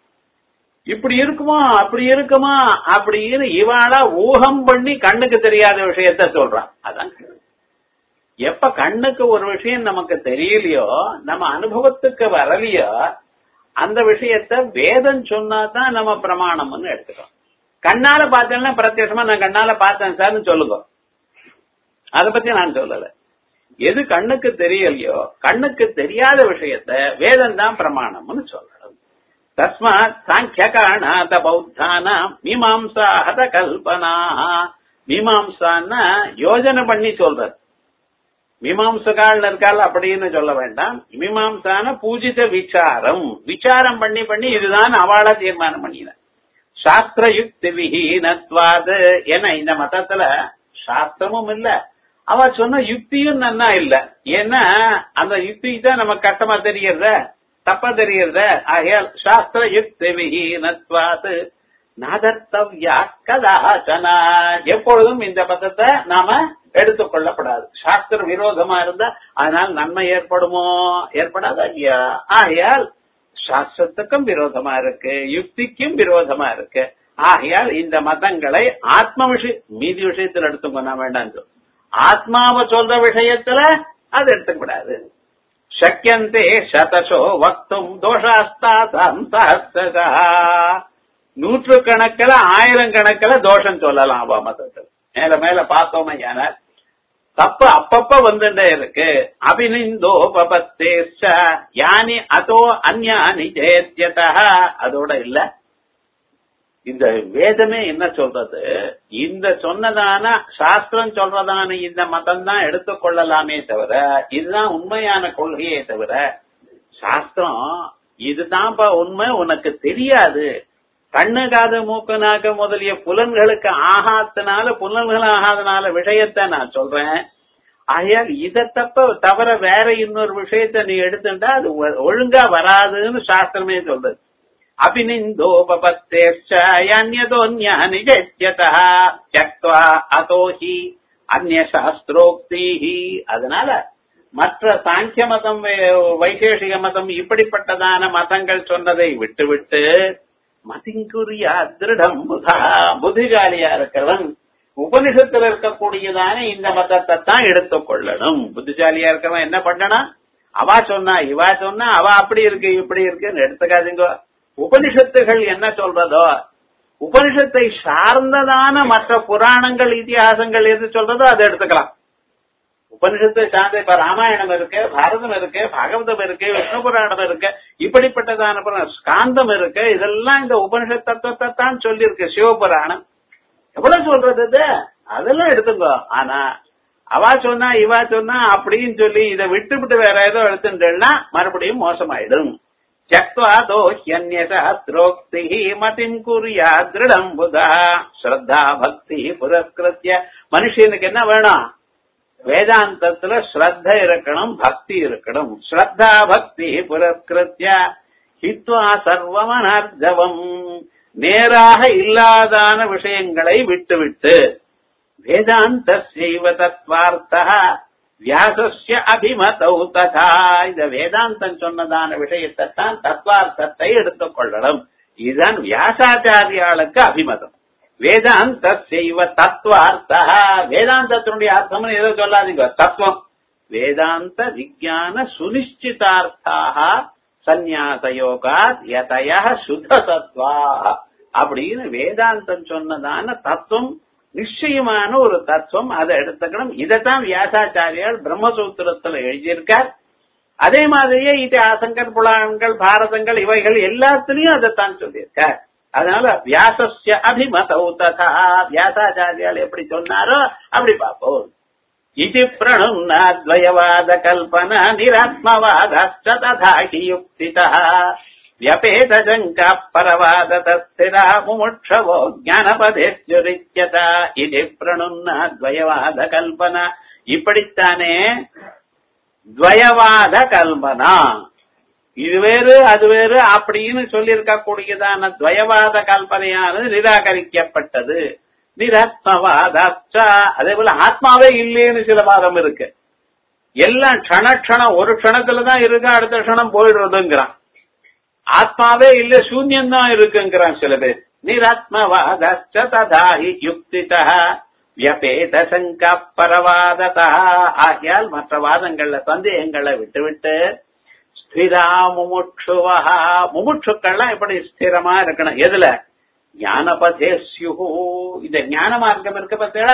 இப்படி இருக்குமா அப்படி இருக்குமா அப்படின்னு இவாளா ஊகம் பண்ணி கண்ணுக்கு தெரியாத விஷயத்த சொல்றான் அதான் எப்ப கண்ணுக்கு ஒரு விஷயம் நமக்கு தெரியலையோ நம்ம அனுபவத்துக்கு வரலையோ அந்த விஷயத்த வேதம் சொன்னாதான் நம்ம பிரமாணம்னு எடுத்துக்கோம் கண்ணால பார்த்தேன்னா பிரத்யட்சமா நான் கண்ணால பார்த்தேன் சார்னு சொல்லுங்க அதை பத்தி நான் சொல்லல எது கண்ணுக்கு தெரியலையோ கண்ணுக்கு தெரியாத விஷயத்த வேதம் தான் பிரமாணம்னு சொல்லணும் தஸ்மாத் சாங்கியகாணாத பௌத்தானா மீமாம்சா ஹத கல்பனா மீமாம்சான்னா யோஜனை பண்ணி சொல்றது மீமாம்சகால் இருக்கால் அப்படின்னு சொல்ல வேண்டாம் மீமாம்சான பூஜித விசாரம் விசாரம் பண்ணி பண்ணி இதுதான் அவள தீர்மானம் பண்ணின சாஸ்திர யுக்தி விஹீனத்வாது ஏன்னா இந்த மதத்துல சாஸ்திரமும் இல்ல அவ சொன்ன யுக்தியும் நன்னா இல்ல ஏன்னா அந்த யுக்தி தான் நமக்கு கட்டமா தெரியறத தப்பா தெரியறத ஆகையால் சாஸ்திர யுக்தி விஹீனத்வாது நாதர்த்தவ்யா கதாச்சனா எப்பொழுதும் இந்த பதத்தை நாம எடுத்துக் கொள்ளப்படாது சாஸ்திர விரோதமா இருந்தா அதனால் நன்மை ஏற்படுமோ ஏற்படாதா ஐயா ஆகையால் சாஸ்திரத்துக்கும் விரோதமா இருக்கு யுக்திக்கும் விரோதமா இருக்கு ஆகையால் இந்த மதங்களை ஆத்ம விஷய மீதி விஷயத்துல எடுத்துக்கோ நான் வேண்டாம் சொல்லு ஆத்மாவை சொல்ற விஷயத்துல அது எடுத்துக்கூடாது சக்கியந்தே சதசோ வக்தும் தோஷாஸ்தா சம்சா நூற்று கணக்கில் ஆயிரம் கணக்கில் தோஷம் சொல்லலாம் அவ மதத்தில் மேல மேல பார்த்தோம் ஐயான தப்பு அப்பப்ப வந்துட்டே இருக்கு அபினிந்தோபத்தேஷ யானி அதோ அந்யானி ஜெயத்யதா அதோட இல்ல இந்த வேதமே என்ன சொல்றது இந்த சொன்னதான சாஸ்திரம் சொல்றதான இந்த மதம் தான் எடுத்துக்கொள்ளலாமே தவிர இதுதான் உண்மையான கொள்கையே தவிர சாஸ்திரம் இதுதான்ப்பா உண்மை உனக்கு தெரியாது கண்ணு காது மூக்கு நாக்கு முதலிய புலன்களுக்கு ஆகாதனால புலன்கள் ஆகாதனால விஷயத்த நான் சொல்றேன் ஆகையால் இதை தப்ப தவிர வேற இன்னொரு விஷயத்த நீ எடுத்துட்டா அது ஒ- ஒழுங்கா வராதுன்னு சாஸ்திரமே சொல்றது அபிநிந்தோபத்தேஷன்யதோன்யா நிஜத்யதா தியக்த்வா அதோஹி அந்நிய சாஸ்திரோக்திஹி அதனால மற்ற சாங்கிய மதம் வே- வைசேஷிக மதம் இப்படிப்பட்டதான மதங்கள் சொன்னதை விட்டுவிட்டு மதிங்குரியா திருடம் புதா புத்திசாலியா இருக்கிறவன் உபனிஷத்துல இருக்கக்கூடியதான இந்த மதத்தை தான் எடுத்துக்கொள்ளணும் புத்திசாலியா இருக்கிறவன் என்ன பண்ணணும் அவா சொன்னா இவா சொன்னா அவ அப்படி இருக்கு இப்படி இருக்குன்னு எடுத்துக்காதீங்க உபனிஷத்துகள் என்ன சொல்றதோ உபனிஷத்தை சார்ந்ததான மற்ற புராணங்கள் இதிகாசங்கள் எது சொல்றதோ அதை எடுத்துக்கலாம் உபனிஷத்தை சார்ந்த இப்ப ராமாயணம் இருக்கு பாரதம் இருக்கு பாகவதம் இருக்கு விஷ்ணு புராணம் இருக்கு இப்படிப்பட்டதான புராணம் ஸ்காந்தம் இருக்கு இதெல்லாம் இந்த உபனிஷத் தத்துவத்தை தான் சொல்லியிருக்கு சிவபுராணம் எவ்வளவு சொல்றது இது அதெல்லாம் எடுத்துங்க ஆனா அவா சொன்னா இவா சொன்னா அப்படின்னு சொல்லி இதை விட்டு விட்டு வேற ஏதோ எடுத்துட்டேன்னா மறுபடியும் மோசமாயிடும் त्यक्त्वा दोह्यन्यशास्त्रोक्तिः மதிம் குறியா திருடம் புதா ஸ்ரத்தா பக்தி புரஸ்கிருத்திய மனுஷனுக்கு என்ன வேணும் வேதாந்தத்துல ஸ்ரத்த இருக்கணும் பக்தி இருக்கணும் ஸ்ரத்தா பக்தி புரஸ்கிருத்திய ஹித்வா சர்வமனர்ஜவம் நேராக இல்லாதான விஷயங்களை விட்டுவிட்டு வேதாந்தஸ்யைவ தத்வார்த்தா வியாசஸ்ய அபிமதௌ ததா இந்த வேதாந்தம் சொன்னதான விஷயத்தை தான் தத்வார்த்தத்தை எடுத்துக் கொள்ளணும் இதுதான் வியாசாச்சாரியாளுக்கு அபிமதம் வேதாந்த செய்வ தத்துவார்த்தா வேதாந்தத்தினுடைய அர்த்தம் ஏதோ சொல்லாதீங்க தத்துவம் வேதாந்த விஜான சுனிச்சிதார்த்தாக சந்நியாச யோகாத் யதய சுத்த தத்வா அப்படின்னு வேதாந்தம் சொன்னதான தத்துவம் நிச்சயமான ஒரு தத்துவம் அதை எடுத்துக்கணும் இதைத்தான் வியாசாச்சாரியால் பிரம்மசூத்திரத்துல எழுதியிருக்கார் அதே மாதிரியே இதிகாசங்கள் புலான்கள் பாரதங்கள் இவைகள் எல்லாத்துலயும் அதைத்தான் சொல்லியிருக்கார் அதனால வியாசஸ்ய அபிமதௌ ததா வியாசாச்சாரியால் எப்படி சொன்னாரோ அப்படி பார்ப்போம் இது பிரணும்னாத்வயவாத கல்பனா நிராத்மவாதஸ்ச ததா ஹி யுக்திதः व्यपेतशङ्का परवादतस्थिरा मुमुक्षवो ज्ञानपदेश्वरित्यत இது பிரணுன்னாத்வயவாத கல்பனா இப்படித்தானே துவயவாத கல்பனா இது வேறு அது வேறு அப்படின்னு சொல்லியிருக்க கூடியதான துவயவாத கல்பனையானது நிராகரிக்கப்பட்டது நிராத்மவாதா அதே போல ஆத்மாவே இல்லைன்னு சில வாதம் இருக்கு எல்லாம் க்ஷண க்ஷணம் ஒரு க்ஷணத்துலதான் இருக்கு அடுத்த க்ஷணம் போயிடுறதுங்கிறான் ஆத்மாவே இல்ல சூன்யம் தான் இருக்குங்கிறான் சில பேர் நிராத்மவாதா ததாஹி யுக்திதா வியபேத சங்கா பரவாததா ஆகியால் மற்ற வாதங்கள்ல சந்தேகங்களை விட்டுவிட்டு ஸ்திரா முமுட்சுவா முமுட்சுக்கள்லாம் எப்படி ஸ்திரமா இருக்கணும் எதுல ஞானபதேஸ்யு இந்த ஞான மார்க்கம் இருக்கு பார்த்தீங்களா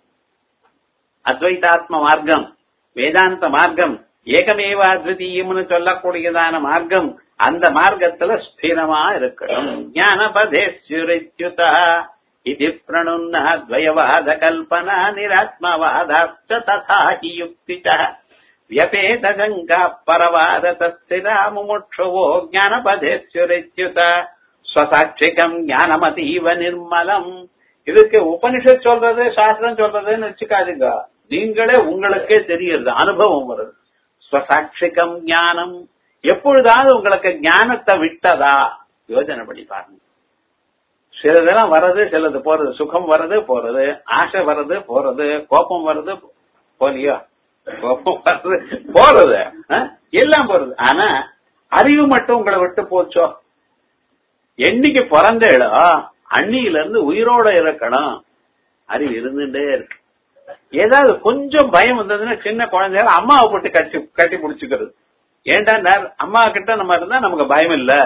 அத்வைதாத்ம மார்க்கம் வேதாந்த மார்க்கம் ஏகமேவ அத்விதீயம்னு சொல்லக்கூடியதான மார்க்கம் அந்த மார்க்கத்துல ஸ்திரமா இருக்கணும் ஞானபதேஸ்யுரித்யுதா இது பிரணுன்ன துவயவாத கல்பனா நிராத்மவாதாச்ச ததா ஹி யுக்திதः व्यपेतशङ्का परवादतस्थिरा मुमुक्षुवो ज्ञानपदेश्वरित्युत ஸ்வசாட்சிகம் ஞானமதீவ நிர்மலம் இதுக்கு உபனிஷத் சொல்றது சாஸ்திரம் சொல்றதுன்னு வச்சுக்காதுங்க நீங்களே உங்களுக்கே தெரியுது அனுபவம் வருது ஸ்வசாட்சிகம் ஞானம் எப்பொழுதாவது உங்களுக்கு ஞானத்தை விட்டதா யோஜனை பண்ணி பாருங்க சிலதெல்லாம் வர்றது சிலது போறது சுகம் வர்றது போறது ஆசை வர்றது போறது கோபம் வர்றது போலியோ கோபம் வர்றது போறது அஹ், எல்லாம் போறது ஆனா அறிவு மட்டும் உங்களை விட்டு போச்சோ என்னைக்கு பிறந்தேளோ அன்னியில இருந்து உயிரோட இருக்கணும் அறிவு இருந்துட்டே இருக்கு ஏதாவது கொஞ்சம் பயம் வந்ததுன்னா சின்ன குழந்தைகள் அம்மாவை போட்டு கட்டி கட்டி பிடிச்சுக்கிறது ஏன்டா அம்மா கிட்ட நம்ம இருந்தா நமக்கு பயம் இல்ல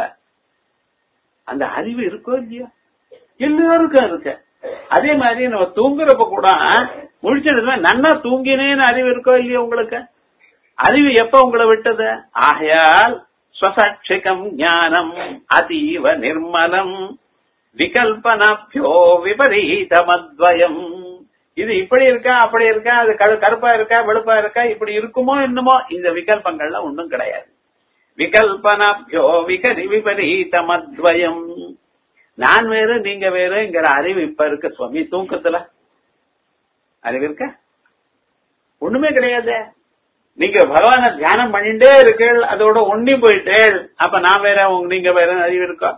அந்த அறிவு இருக்கோ இல்லையா எல்லாருக்கும் இருக்கு அதே மாதிரி நம்ம தூங்குறப்ப கூட முழிச்சிருந்தா நன்னா தூங்கினேன்னு அறிவு இருக்கோ இல்லையா உங்களுக்கு அறிவு எப்ப உங்களை விட்டது ஆகையால் ஸ்வசாட்சிகம் ஞானம் அதீவ நிர்மலம் விகல்பனாபியோ விபரீதமத்வயம் இது இப்படி இருக்கா அப்படி இருக்கா அது கரு- கருப்பா இருக்கா வெளுப்பா இருக்கா இப்படி இருக்குமோ என்னமோ இந்த விகல்பங்கள்ல ஒண்ணும் கிடையாது விகல்பனாபியோ விகரி விபரீதமத்வயம் நான் வேறு நீங்க வேறுங்கிற அறிவு இப்ப இருக்கு சுவாமி தூக்கத்துல அறிவு இருக்க ஒண்ணுமே கிடையாது நீங்க பகவான தியானம் பண்ணிட்டே இருக்கீள் அதோட ஒண்ணி போயிட்டேள் அப்ப நான் வேற உங்க- நீங்க வேற அறிவு இருக்கா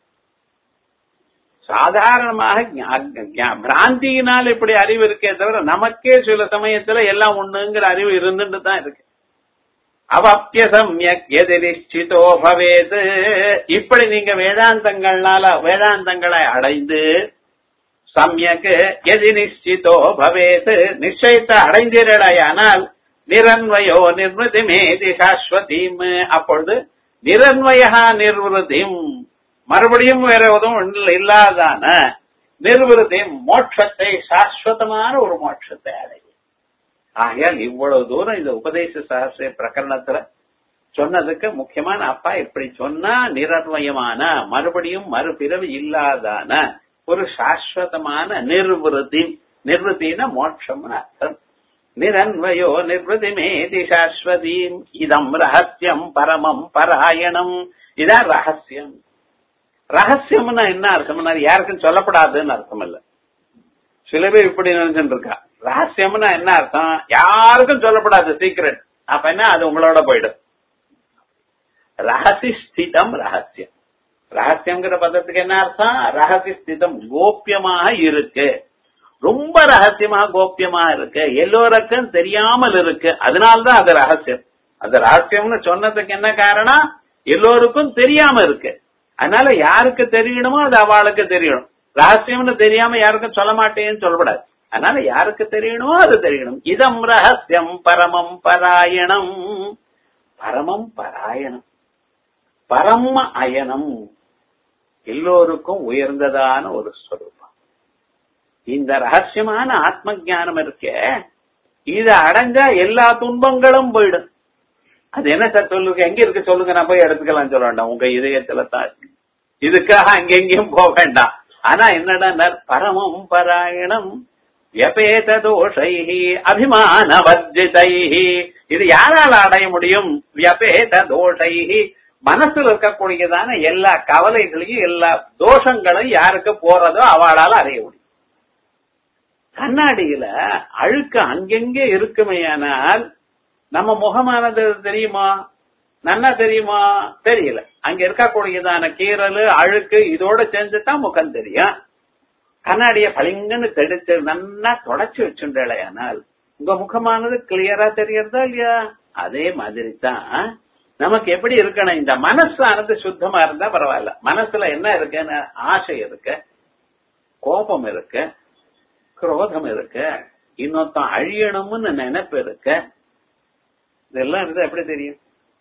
சாதாரணமாக ஞா- ஞா- பிராந்தியினால் இப்படி அறிவு இருக்கே தவிர நமக்கே சில சமயத்துல எல்லாம் ஒண்ணுங்கிற அறிவு இருந்துட்டு தான் இருக்கு அவாப்திய சம்யக் எது நிச்சிதோ பவேது இப்படி நீங்க வேதாந்தங்கள்னால வேதாந்தங்களை அடைந்து சம்யக் எது நிச்சிதோ பவேது நிச்சயத்தை அடைந்தீர்களாயானால் நிரன்வயோ நிர்மிதி மேதி சாஸ்வதீம் அப்பொழுது நிரன்வயா நிர்வதிம் மறுபடியும் வேற எதுவும் இல்ல- இல்லாதான நிர்வதிம் மோட்சத்தை சாஸ்வதமான ஒரு மோட்சத்தை அடையும் ஆகையால் இவ்வளவு தூரம் இந்த உபதேச சாஸ்திர பிரகரணத்துல சொன்னதுக்கு முக்கியமான அப்பா இப்படி சொன்னா நிரன்வயமான மறுபடியும் மறுபிறவி இல்லாதான ஒரு சாஸ்வதமான நிர்வൃതി நிர்வൃத்தின மோட்சம்னு அர்த்தம் நிரன்வயோ நிர்வൃതിமேதி சாஸ்வதீம் இதம் ரகசியம் பரமம் பராயணம் இதான் ரகசியம் ரகசியம்னா என்ன அர்த்தம்னா யாருக்கும் சொல்லப்படாதுன்னு அர்த்தம் இல்ல சில பேர் இப்படி நினைச்சுட்டு இருக்கா ரகசியம்னா என்ன அர்த்தம் யாருக்கும் சொல்லப்படாது சீக்கிரட் அப்ப என்ன அது உங்களோட போயிடும் ரகசி ஸ்திதம் ரகசியம் ரகசியம்ங்கிற பதத்துக்கு என்ன அர்த்தம் ரகசி ஸ்திதம் கோப்பியமாக இருக்கு ரொம்ப ரகசியமா கோப்பியமா இருக்கு எல்லோருக்கும் தெரியாமல் இருக்கு அதனால்தான் அது ரகசியம் அது ரகசியம்னு சொன்னதுக்கு என்ன காரணம் எல்லோருக்கும் தெரியாம இருக்கு அதனால யாருக்கு தெரியணுமோ அது அவளுக்கு தெரியணும் ரகசியம்னு தெரியாம யாருக்கும் சொல்ல மாட்டேன்னு சொல்லக்கூடாது அதனால யாருக்கு தெரியணுமோ அது தெரியணும் இதம் ரகசியம் பரமம் பராயணம் பரமம் பராயணம் பரம அயனம் எல்லோருக்கும் உயர்ந்ததான ஒரு ஸ்வரூபம் இந்த ரகசியமான ஆத்ம ஞானம் இருக்கே இத அடைஞ்சா எல்லா துன்பங்களும் போயிடும் அது என்ன சார் சொல்லுங்க எங்க இருக்கு சொல்லுங்க நான் போய் எடுத்துக்கலாம் சொல்ல வேண்டாம் உங்க இதயத்துல தான் இருக்கு. இதுக்காக அங்கெங்கேயும் போக வேண்டாம் ஆனா என்னடா பரமம் பராயணம் வியபேத தோஷைஹி அபிமான வர்ஜிதைஹி இது யாரால அடைய முடியும் வியபேத தோஷைஹி மனசுல இருக்கக்கூடியதான எல்லா கவலைகளையும் எல்லா தோஷங்களையும் யாருக்கு போறதோ அவளால அடைய முடியும் கண்ணாடியில அழுக்கு அங்கெங்கே இருக்குமேயானால் நம்ம முகமானது தெரியுமா நன்னா தெரியுமா தெரியல அங்க இருக்கக்கூடியதான கீரல் அழுக்கு இதோட சேர்ந்துதான் முகம் தெரியும் கண்ணாடிய பளிங்குன்னு தெடிச்சு நன்னா தொடச்சு வச்சுண்டேலையானால் உங்க முகமானது கிளியரா தெரியறதா இல்லையா அதே மாதிரி தான் நமக்கு எப்படி இருக்கணும் இந்த மனசானது சுத்தமா இருந்தா பரவாயில்ல மனசுல என்ன இருக்குன்னு ஆசை இருக்கு கோபம் இருக்கு குரோதம் இருக்கு இன்னொருத்தன் அழியணும்னு நினைப்பு இருக்கு இதெல்லாம் இருந்தா எப்படி தெரியும்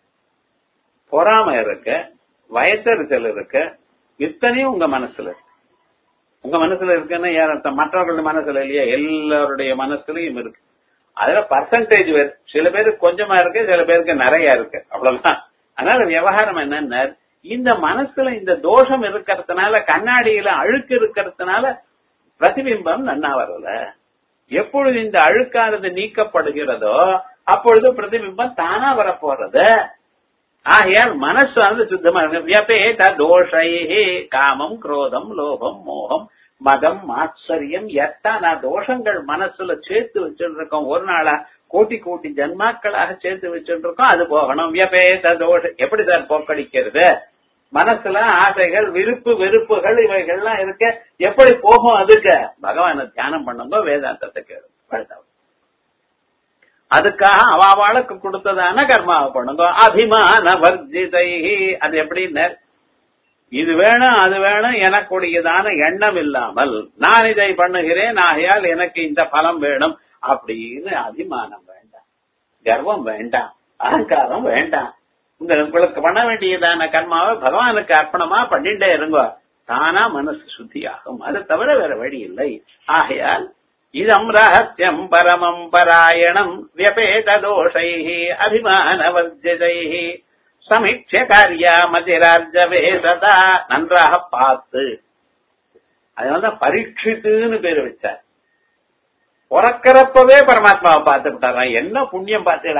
பொறாம இருக்கு வயத்தறிச்சல் இருக்கு இத்தனையும் உங்க மனசுல இருக்கு உங்க மனசுல இருக்குன்னா யார் அர்த்தம் மற்றவர்களுடைய மனசுல இல்லையா எல்லாருடைய மனசுலயும் இருக்கு அதுல பர்சன்டேஜ் வேறு சில பேருக்கு கொஞ்சமா இருக்கு சில பேருக்கு நிறைய இருக்கு அவ்வளவுதான் அதனால விவகாரம் என்னன்னா இந்த மனசுல இந்த தோஷம் இருக்கிறதுனால கண்ணாடியில அழுக்கு இருக்கிறதுனால பிரதிபிம்பம் நன்னா வரல எப்பொழுது இந்த அழுக்கானது நீக்கப்படுகிறதோ அப்பொழுது பிரதிபிம்பம் தானா வரப்போறது ஆகையால் மனசானது சுத்தமா இருக்கு வியபேத தோஷைஹே காமம் குரோதம் லோபம் மோகம் மதம் ஆச்சரியம் எத்தனை தோஷங்கள் மனசுல சேர்த்து வச்சுட்டு இருக்கோம் ஒரு நாளா கோட்டி கோட்டி ஜன்மாக்களாக சேர்த்து வச்சுட்டு இருக்கோம் அது போகணும் வியபேத தோஷம் எப்படி சார் போக்கடிக்கிறது மனசுல ஆசைகள் விருப்பு வெறுப்புகள் இவைகள்லாம் இருக்க எப்படி போகும் அதுக்கு பகவானை தியானம் பண்ணுங்க வேதாந்தத்துக்கு படுத்தவன் அதுக்காக அவாவாளுக்கு கொடுத்ததான கர்மாவை பண்ணுங்க அபிமான வர்ஜிதை அது எப்படின்னு இது வேணும் அது வேணும் எனக்குடையதான எண்ணம் இல்லாமல் நான் இதை பண்ணுகிறேன் ஆகையால் எனக்கு இந்த பலம் வேணும் அப்படின்னு அபிமானம் வேண்டாம் கர்வம் வேண்டாம் அகங்காரம் வேண்டாம் உங்க உங்களுக்கு பண்ண வேண்டியதான கர்மாவை பகவானுக்கு அர்ப்பணமா பண்ணிட்டே இருங்க தானா மனசு சுத்தியாகும் அது தவிர வேற வழி இல்லை ஆகையால் இதம் ரகசியம் பரமம் பராயணம் வியபேத தோஷை அபிமானவர்ஜிதை சமீட்ச காரியா மதிராஜவே சதா நன்றாக பார்த்து அதனாலதான் பரீட்சித்துன்னு பேரு வச்சார் பிறக்கிறப்பவே பரமாத்மாவை பார்த்து விட்டாராம் என்ன புண்ணியம் பார்த்தீடா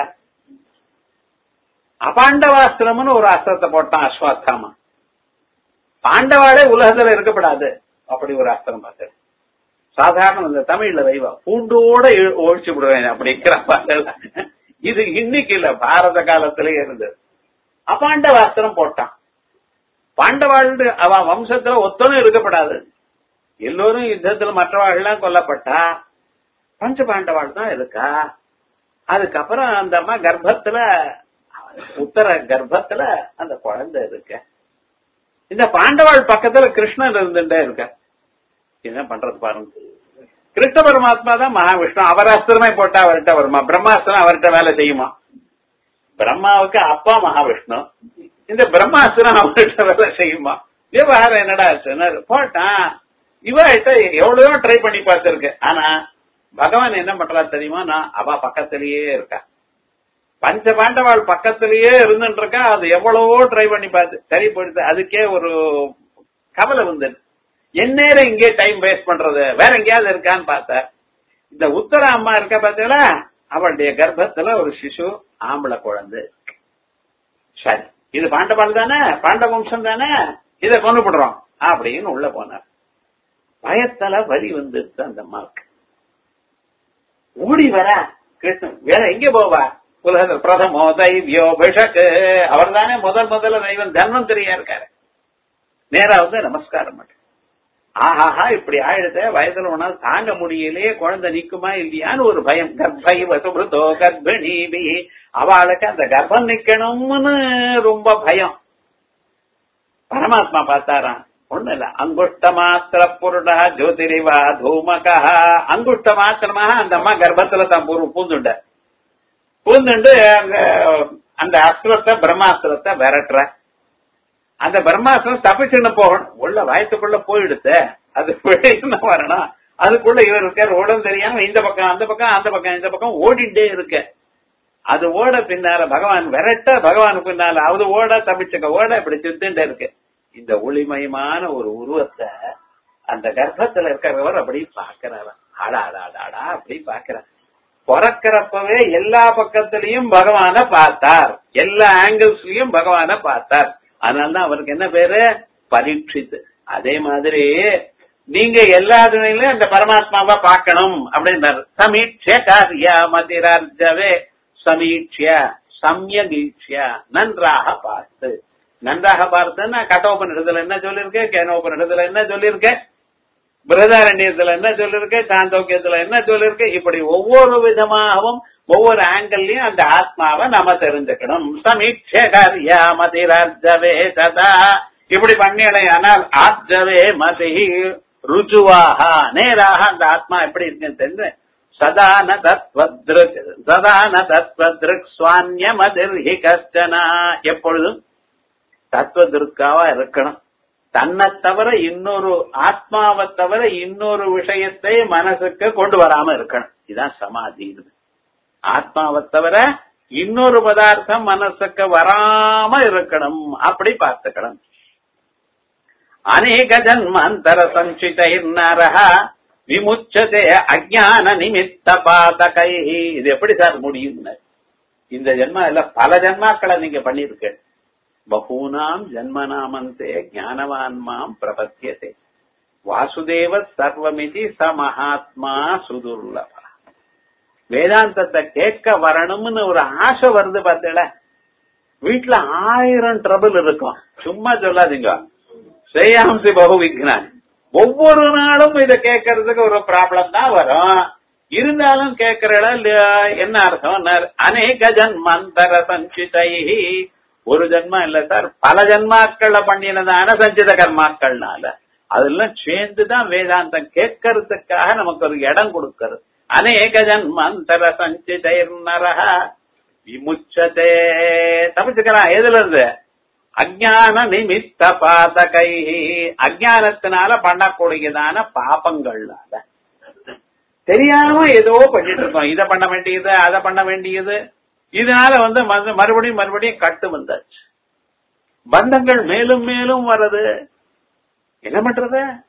அபாண்டவாஸ்திரம்னு ஒரு அஸ்திரத்தை போட்டான் அஸ்வாத்தாமா பாண்டவாளே உலகத்துல இருக்கப்படாது அப்படி ஒரு அஸ்திரம் பார்த்தேன் சாதாரண இந்த தமிழ்ல வைவா பூண்டோட இழு- ஒழிச்சு விடுவேன் அப்படிங்கிற பாடல். இது இன்னைக்கு இல்ல பாரத காலத்திலே இருந்தது அபாண்டவாஸ்திரம் போட்டான் பாண்டவாள் அவன் வம்சத்துல ஒத்தனும் இருக்கப்படாது எல்லோரும் யுத்தத்துல மற்றவாள்லாம் கொல்லப்பட்டா பஞ்ச பாண்டவாள் தான் இருக்கா அதுக்கப்புறம் அந்த அம்மா கர்ப்பத்துல உத்தர கர்ப்பத்துல அந்த குழந்தை இருக்க இந்த பாண்டவாள் பக்கத்துல கிருஷ்ணன் இருந்துட்டே இருக்க என்ன பண்றது பாருங்க கிருஷ்ண பரமாத்மா தான் மகாவிஷ்ணு அவர் அஸ்திரமே போட்டா அவர்கிட்ட வருமா பிரம்மாஸ்திரம் அவர்கிட்ட வேலை செய்யுமா பிரம்மாவுக்கு அப்பா மகாவிஷ்ணு இந்த பிரம்மாஸ்திரம் அவர்கிட்ட வேலை செய்யுமா விவகாரம் என்னடா ஆச்சுன்னு போட்டான் இவகிட்ட எவ்வளவோ ட்ரை பண்ணி பார்த்திருக்கு ஆனா பகவான் என்ன பண்றா தெரியுமா நான் அவ பக்கத்திலேயே இருக்கா பஞ்ச பாண்டவாள் பக்கத்திலேயே இருந்துட்டு இருக்கா அது எவ்வளவோ ட்ரை பண்ணி பார்த்து சரி போயிடுது அதுக்கே ஒரு கவலை வந்தது எந்நேரம் இங்கே டைம் வேஸ்ட் பண்றது வேற எங்கேயாவது இருக்கான்னு பார்த்தா இந்த உத்தர அம்மா இருக்க பார்த்தீங்களா அவளுடைய கர்ப்பத்துல ஒரு சிசு ஆம்பளை குழந்தை இருக்கு. சரி இது பாண்டவாள் தானே பாண்ட வம்சம் தானே இதை கொண்டு போடுறோம் அப்படின்னு உள்ள போனார் பயத்துல வலி வந்துருச்சு அந்த அம்மாவுக்கு ஓடி வர கிருஷ்ணன் வேற எங்க போவா உலகத்தில் பிரதமோ தைவியோ பிஷக்கு அவர் தானே முதல் முதல்ல தெய்வம் தன்வந்தரியா இருக்காரு நேரா வந்து நமஸ்காரம் பண்ணு ஆஹாஹா இப்படி ஆயிடுத வயதுல உணால் தாங்க முடியலையே குழந்தை நிக்குமா இல்லையான்னு ஒரு பயம் கர்ப்பை வசுபிருதோ கர்ப்பிணி அவளுக்கு அந்த கர்ப்பம் நிக்கணும்னு ரொம்ப பயம் பரமாத்மா பார்த்தாராம் ஒண்ணு இல்ல அங்குஷ்ட மாத்திர புருடா ஜோதிரிவா தூமகா அங்குஷ்ட மாத்திரமாக அந்த அம்மா கர்ப்பத்துல தான் பூ- பூந்துண்ட பூந்துண்டு அங்க அந்த அஸ்திரத்தை பிரம்மாஸ்திரத்தை விரட்டுற அந்த பிரம்மாஸ்திரம் தப்பிச்சுன்னு போகணும் உள்ள வயசுக்குள்ள போயிடுத்து அது வெளியில வரணும் அதுக்குள்ள இவர் இருக்கார் ஓடம் தெரியாம இந்த பக்கம் அந்த பக்கம் அந்த பக்கம் இந்த பக்கம் ஓடிட்டே இருக்க அது ஓட பின்னால பகவான் விரட்ட பகவான் பின்னால அது ஓட தப்பிச்சுக்க ஓட இப்படி சுத்தின்டே இருக்கு இந்த ஒளிமயமான ஒரு உருவத்தை அந்த கர்ப்பத்துல இருக்கிறவர் அப்படி பாக்குறாரு ஆடா ஆடா ஆடா அப்படி பாக்குறார் பிறக்கிறப்பவே எல்லா பக்கத்திலையும் பகவான பார்த்தார் எல்லா ஆங்கிள்ஸ்லயும் பகவான பார்த்தார் அதனாலதான் அவருக்கு என்ன பேரு பரீட்சித்து அதே மாதிரி நீங்க எல்லா துணையிலும் அந்த பரமாத்மாவை பார்க்கணும் அப்படின்றார் சமீட்ச காரியா மதிரார்ஜவே சமீட்சிய சம்யகீட்சிய நன்றாக பார்த்து நன்றாக பார்த்துன்னா கட்டோபனிடத்துல என்ன சொல்லிருக்கு கேனோபனிடத்துல என்ன சொல்லிருக்கு பிரதாரண்யத்துல என்ன சொல்லிருக்கு சாந்தோக்கியத்துல என்ன சொல்லிருக்கு இப்படி ஒவ்வொரு விதமாகவும் ஒவ்வொரு ஆங்கிள்லயும் அந்த ஆத்மாவை நாம தெரிஞ்சுக்கணும் சமீட்ச காரியா மதிரார்ஜவே ததா இப்படி பண்ணியடையானால் ஆர்ஜவே மதி ருஜுவாக நேராக அந்த ஆத்மா எப்படி இருக்குன்னு தெரிஞ்சு சதான தத்வத்ருக் சதான தத்வத்ருக் சுவான்யமதிர்ஹி கஷ்டனா எப்பொழுதும் தத்துவதிருக்காவா இருக்கணும் தன்னை தவிர இன்னொரு ஆத்மாவை தவிர இன்னொரு விஷயத்தை மனசுக்கு கொண்டு வராம இருக்கணும் இதுதான் சமாதி ஆத்மாவை தவிர இன்னொரு பதார்த்தம் மனசுக்கு வராம இருக்கணும் அப்படி பார்த்துக்கணும் அநேக ஜன்மாந்தர சஞ்சிதைர் நரஹ விமுச்சதே அஜான நிமித்த பாதகை இது எப்படி சார் முடியும் இந்த ஜென்மா இல்ல பல ஜென்மாக்களை நீங்க பண்ணிருக்க பகூனாம் ஜன்மநாமந்தே ஞானவான் மாம் பிரபத்தியதே வாசுதேவ சர்வமிதி ச மகாத்மா சுதுர்லப வேதாந்தத்தை கேட்க வரணும்னு ஒரு ஆசை வருது பார்த்தல வீட்டுல ஆயிரம் ட்ரபிள் இருக்கும் சும்மா சொல்லாதீங்க ஸ்ரேயாம்சி பகு விக்னான் ஒவ்வொரு நாளும் இதை கேட்கறதுக்கு ஒரு ப்ராப்ளம் தான் வரும் இருந்தாலும் கேட்கிற இடம் இல்லையா? என்ன அர்த்தம் அநேக ஜன்மாந்தர சஞ்சிதை ஒரு ஜென்மா இல்ல சார் பல ஜென்மாக்கள்ல பண்ணினதான சஞ்சித கர்மாக்கள்னால அதெல்லாம் சேர்ந்துதான் வேதாந்தம் கேட்கறதுக்காக நமக்கு ஒரு இடம் கொடுக்கறது அநேக ஜன்மாந்தர சஞ்சிதைர் நரஹ விமுச்சதே தப்பிச்சுக்கலாம் எதுல இருந்து அஜான நிமித்த பாதகை அஜானத்தினால பண்ணக்கூடியதான பாபங்கள்னால தெரியாம ஏதோ பண்ணிட்டு இருக்கோம் இதை பண்ண வேண்டியது அதை பண்ண வேண்டியது இதனால வந்து மறு- மறுபடியும் மறுபடியும் கட்டு வந்தாச்சு பந்தங்கள் மேலும் மேலும் வர்றது என்ன பண்றது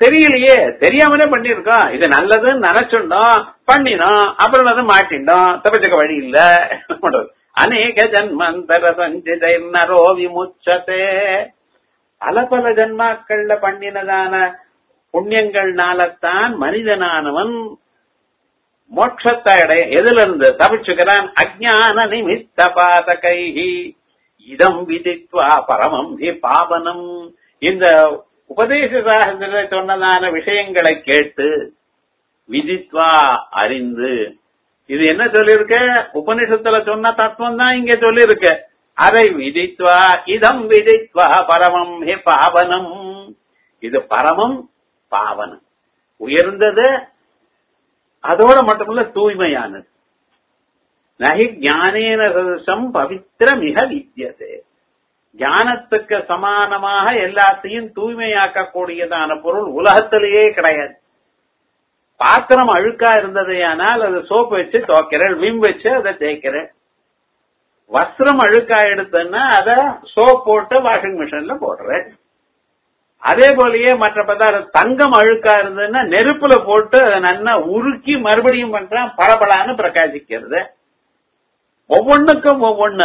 தெரியலையே தெரியாமலே பண்ணிருக்கோம் இது நல்லதுன்னு நினைச்சுட்டோம் பண்ணினோம் அப்புறம் அது மாட்டிண்டோம் தப்பிச்சுக்க வழி இல்ல என்ன பண்றது அநேக ஜன்மந்தர சஞ்சிதை நரோ விமுச்சதே பல பல ஜன்மாக்கள்ல பண்ணினதான புண்ணியங்கள்னாலத்தான் மனிதனானவன் மோட்சத்தை அடைய எதுல இருந்து தவிச்சுக்கிறான் அஜான நிமித்த பாதகைஹி இதம் விதித்வா பரமம் ஹி பாவனம் இந்த உபதேச சாஸ்திரத்துல சொன்னதான விஷயங்களை கேட்டு விதித்வா அறிந்து இது என்ன சொல்லிருக்க உபனிஷத்துல சொன்ன தத்துவம் தான் இங்க சொல்லிருக்க அதை விதித்வா இதம் விதித்வா பரமம் ஹி பாவனம் இது பரமம் பாவனம் உயர்ந்தது அதோட மட்டுமல்ல தூய்மையானது நகி ஞானேன சதசம் பவித்திர மிக வித்தியதே ஞானத்துக்கு சமானமாக எல்லாத்தையும் தூய்மையாக்கக்கூடியதான பொருள் உலகத்திலேயே கிடையாது பாத்திரம் அழுக்கா இருந்ததையானால் அது சோப்பு வச்சு துவைக்கிறேன் விம் வச்சு அதை தேய்க்கிறேன் வஸ்திரம் அழுக்கா எடுத்தேன்னா அதை சோப் போட்டு வாஷிங் மிஷின்ல போடுறேன் அதே போலயே மற்ற பதார்த்தம் தங்கம் அழுக்கா இருந்ததுன்னா நெருப்புல போட்டு அதை நல்லா உருக்கி மறுபடியும் பண்றேன் பளபளான்னு பிரகாசிக்கிறது ஒவ்வொன்னுக்கும் ஒவ்வொன்னு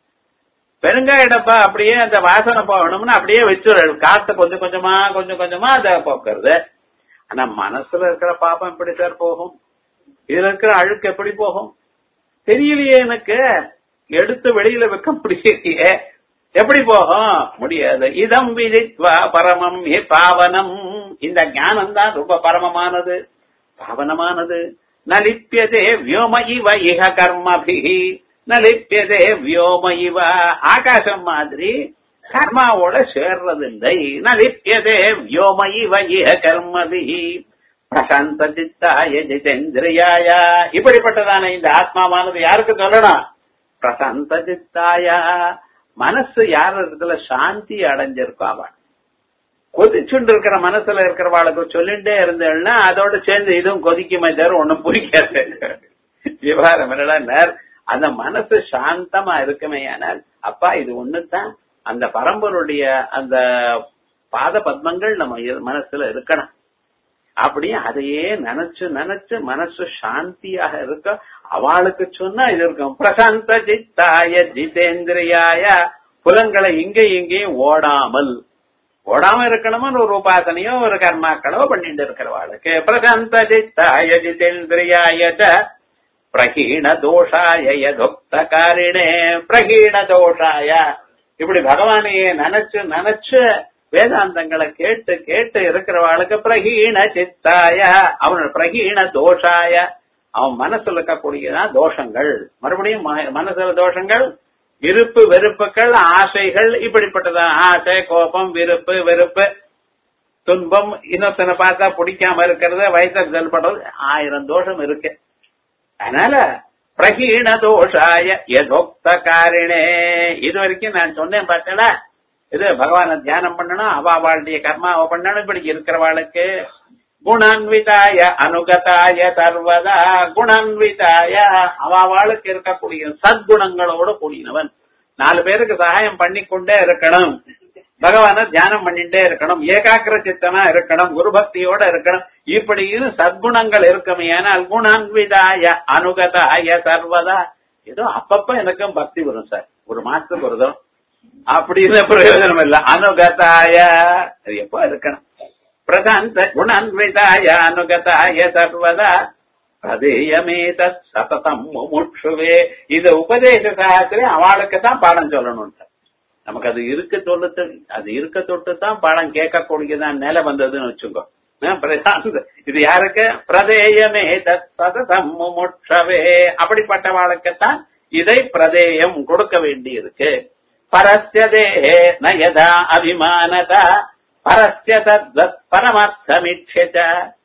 பெருங்காய டப்பா அப்படியே அந்த வாசனை போகணும்னு அப்படியே வச்சுடுறது காத்த கொஞ்சம் கொஞ்சமா கொஞ்சம் கொஞ்சமா அதை போக்குறது ஆனா மனசுல இருக்கிற பாப்பம் எப்படி சார் போகும் இதுல இருக்கிற அழுக்கு எப்படி போகும் தெரியலையே எனக்கு எடுத்து வெளியில வைக்க முடியலையே எப்படி போகும் முடியாது இதம் விதித்வா பரமம் ஹி பாவனம் இந்த ஞானம் தான் ரொம்ப பரமமானது பாவனமானது நலிப்பியதே வியோம இவ இக கர்மபிகி நலிப்பியதே வியோம இவ ஆகாசம் மாதிரி கர்மாவோட சேர்றதில்லை நலிப்பியதே வியோம இவ இக கர்மபிகி பிரசாந்த சித்தாய ஜிதேந்திரியாய இப்படிப்பட்டதான இந்த ஆத்மாவானது யாருக்கு சொல்லணும் பிரசாந்த சித்தாய மனசு யார் இடத்துல சாந்தி அடைஞ்சிருக்கோ அவன் கொதிச்சுண்டு இருக்கிற மனசுல இருக்கிறவாளுக்கு சொல்லிட்டே இருந்தேன்னா அதோட சேர்ந்து இதுவும் கொதிக்குமே தவிர ஒண்ணும் புரிக்காது விவகாரம் என்னடா அந்த மனசு சாந்தமா இருக்குமே ஆனால் அப்பா இது ஒண்ணுதான் அந்த பரம்பருடைய அந்த பாத பத்மங்கள் நம்ம இ- மனசுல இருக்கணும் அப்படியே அதையே நினைச்சு நினைச்சு மனசு சாந்தியாக இருக்க அவளுக்கு சொன்னா இது இருக்கும் பிரசாந்த சித்தாய ஜிதேந்திரியாய புலங்களை இங்க இங்கேயும் ஓடாமல் ஓடாம இருக்கணும்னு ஒரு உபாசனையோ ஒரு கர்மாக்களோ பண்ணிட்டு இருக்கிறவாளுக்கு பிரசாந்த சித்தாய ஜிதேந்திரியாய ச பிரகீண தோஷாய யதோக்த காரிணே பிரகீண தோஷாய இப்படி பகவானையே நினைச்சு நினைச்சு வேதாந்தங்களை கேட்டு கேட்டு இருக்கிறவாளுக்கு பிரகீண சித்தாய அவனோட பிரகீண தோஷாய அவன் மனசுல இருக்கக்கூடியதான் தோஷங்கள் மறுபடியும் ம- மனசுல தோஷங்கள் விருப்பு வெறுப்புகள் ஆசைகள் இப்படிப்பட்டதான் ஆசை கோபம் விருப்பு வெறுப்பு துன்பம் இன்னொருத்தனை பார்த்தா பிடிக்காம இருக்கிறது வயசு செயல்படுறது ஆயிரம் தோஷம் இருக்கு அதனால பிரகீண தோஷாய யதோக்த காரிணே இது வரைக்கும் நான் சொன்னேன் பார்த்தல இது பகவான தியானம் பண்ணணும் அவ அவளுடைய கர்மாவை பண்ணணும் இப்படி இருக்கிறவாளுக்கு குணான்விதாய அனுகதாய சர்வதா குணான்விதாய அவ அவளுக்கு இருக்கக்கூடிய சத்குணங்களோட கூடினவன் நாலு பேருக்கு சகாயம் பண்ணிக்கொண்டே இருக்கணும் பகவான தியானம் பண்ணிட்டே இருக்கணும் ஏகாக்கிர சித்தனா இருக்கணும் குரு பக்தியோட இருக்கணும் இப்படின்னு சத்குணங்கள் இருக்குமே ஆனால் குணான்விதாய அனுகதாய சர்வதா ஏதோ அப்பப்ப எனக்கும் பக்தி வரும் சார் ஒரு மாசத்துக்கு ஒரு தரம் அப்படின்னு பிரயோஜனம் இல்ல அனுகதாய அது எப்போ இருக்கணும் பிரசாந்த குணான்விதாய அனுகதாய சர்வதா பிரதேயமே தத் சததம் முமுட்சுவே இது உபதேச சாஸ்திரம் அவளுக்கு தான் பாடம் சொல்லணும் நமக்கு அது இருக்க தொட்டு அது இருக்க தொட்டு தான் பாடம் கேட்கக்கூடியதான் நிலை வந்ததுன்னு வச்சுக்கோ ஆ, பிரசாந்த இது யாருக்கு பிரதேயமே தத் சததம் முமுட்சவே அப்படிப்பட்டவாளுக்குத்தான் இதை பிரதேயம் கொடுக்க வேண்டி இருக்கு பரஸ்ய தேஹே நயதா அபிமானதா பரஸ்ய தத்வத் பரமார்த்தமிட்சிய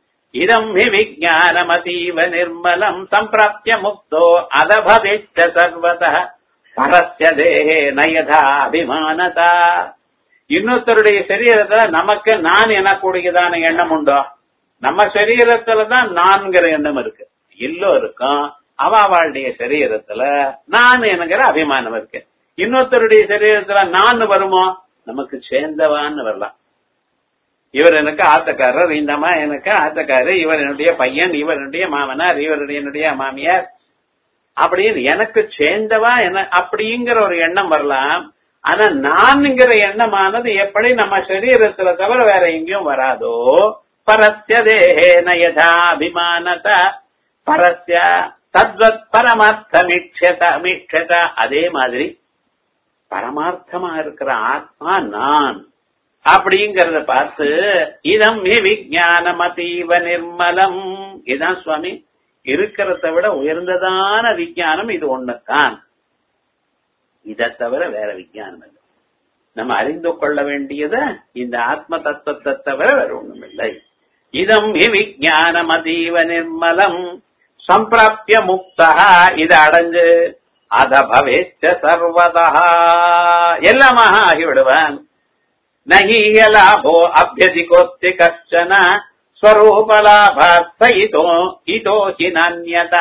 இதம் ஹி விஜானமதீவ நிர்மலம் சம்பிராப்திய முக்தோ அதபவிச்ச சர்வதா பரஸ்ய தேஹே நயதா அபிமானதா இன்னொருத்தருடைய சரீரத்துல நமக்கு நான் எனக்கூடியதான எண்ணம் உண்டோ நம்ம சரீரத்துல தான் நான்கிற எண்ணம் இருக்கு எல்லோருக்கும் அவ அவளுடைய சரீரத்துல நான் என்கிற அபிமானம் இருக்கு இன்னொருத்தருடைய சரீரத்துல நான் வருமோ நமக்கு சேர்ந்தவான்னு வரலாம் இவர் எனக்கு ஆத்தக்காரர் இந்த அம்மா எனக்கு ஆத்தக்காரர் இவர் என்னுடைய பையன் இவர் என்னுடைய மாமனார் இவர் என்னுடைய மாமியார் அப்படின்னு எனக்கு சேர்ந்தவா என்ன அப்படிங்கிற ஒரு எண்ணம் வரலாம் ஆனா நான்ங்கிற எண்ணமானது எப்படி நம்ம சரீரத்துல தவிர வேற எங்கேயும் வராதோ பரஸ்ய தேகேன யதா அபிமானத பரஸ்ய தத்வத் பரமார்த்தமிக்ஷத மீட்சத அதே மாதிரி பரமார்த்தமா இருக்கிற ஆத்மா நான் அப்படிங்கறத பார்த்து இதம் ஹி விஜானம் அதீவ நிர்மலம் இதான் சுவாமி இருக்கிறத விட உயர்ந்ததான விஞ்ஞானம் இது ஒண்ணுதான் இதை தவிர வேற விஞ்ஞானம் இல்லை நம்ம அறிந்து கொள்ள வேண்டியது இந்த ஆத்ம தத்துவத்தை தவிர வேற ஒண்ணும் இல்லை இதம் ஹி விஜானம் அதீவ நிர்மலம் சம்பிராப்திய முக்தா இதை அடைஞ்சு அத பவேச்ச சர்வதா எல்லாமாக ஆகிவிடுவான் நகீய லாபோ அபியதிகோஸ்தி கஷ்டன ஸ்வரூபலாபார்த்த இதோ இதோ ஹி நானியதா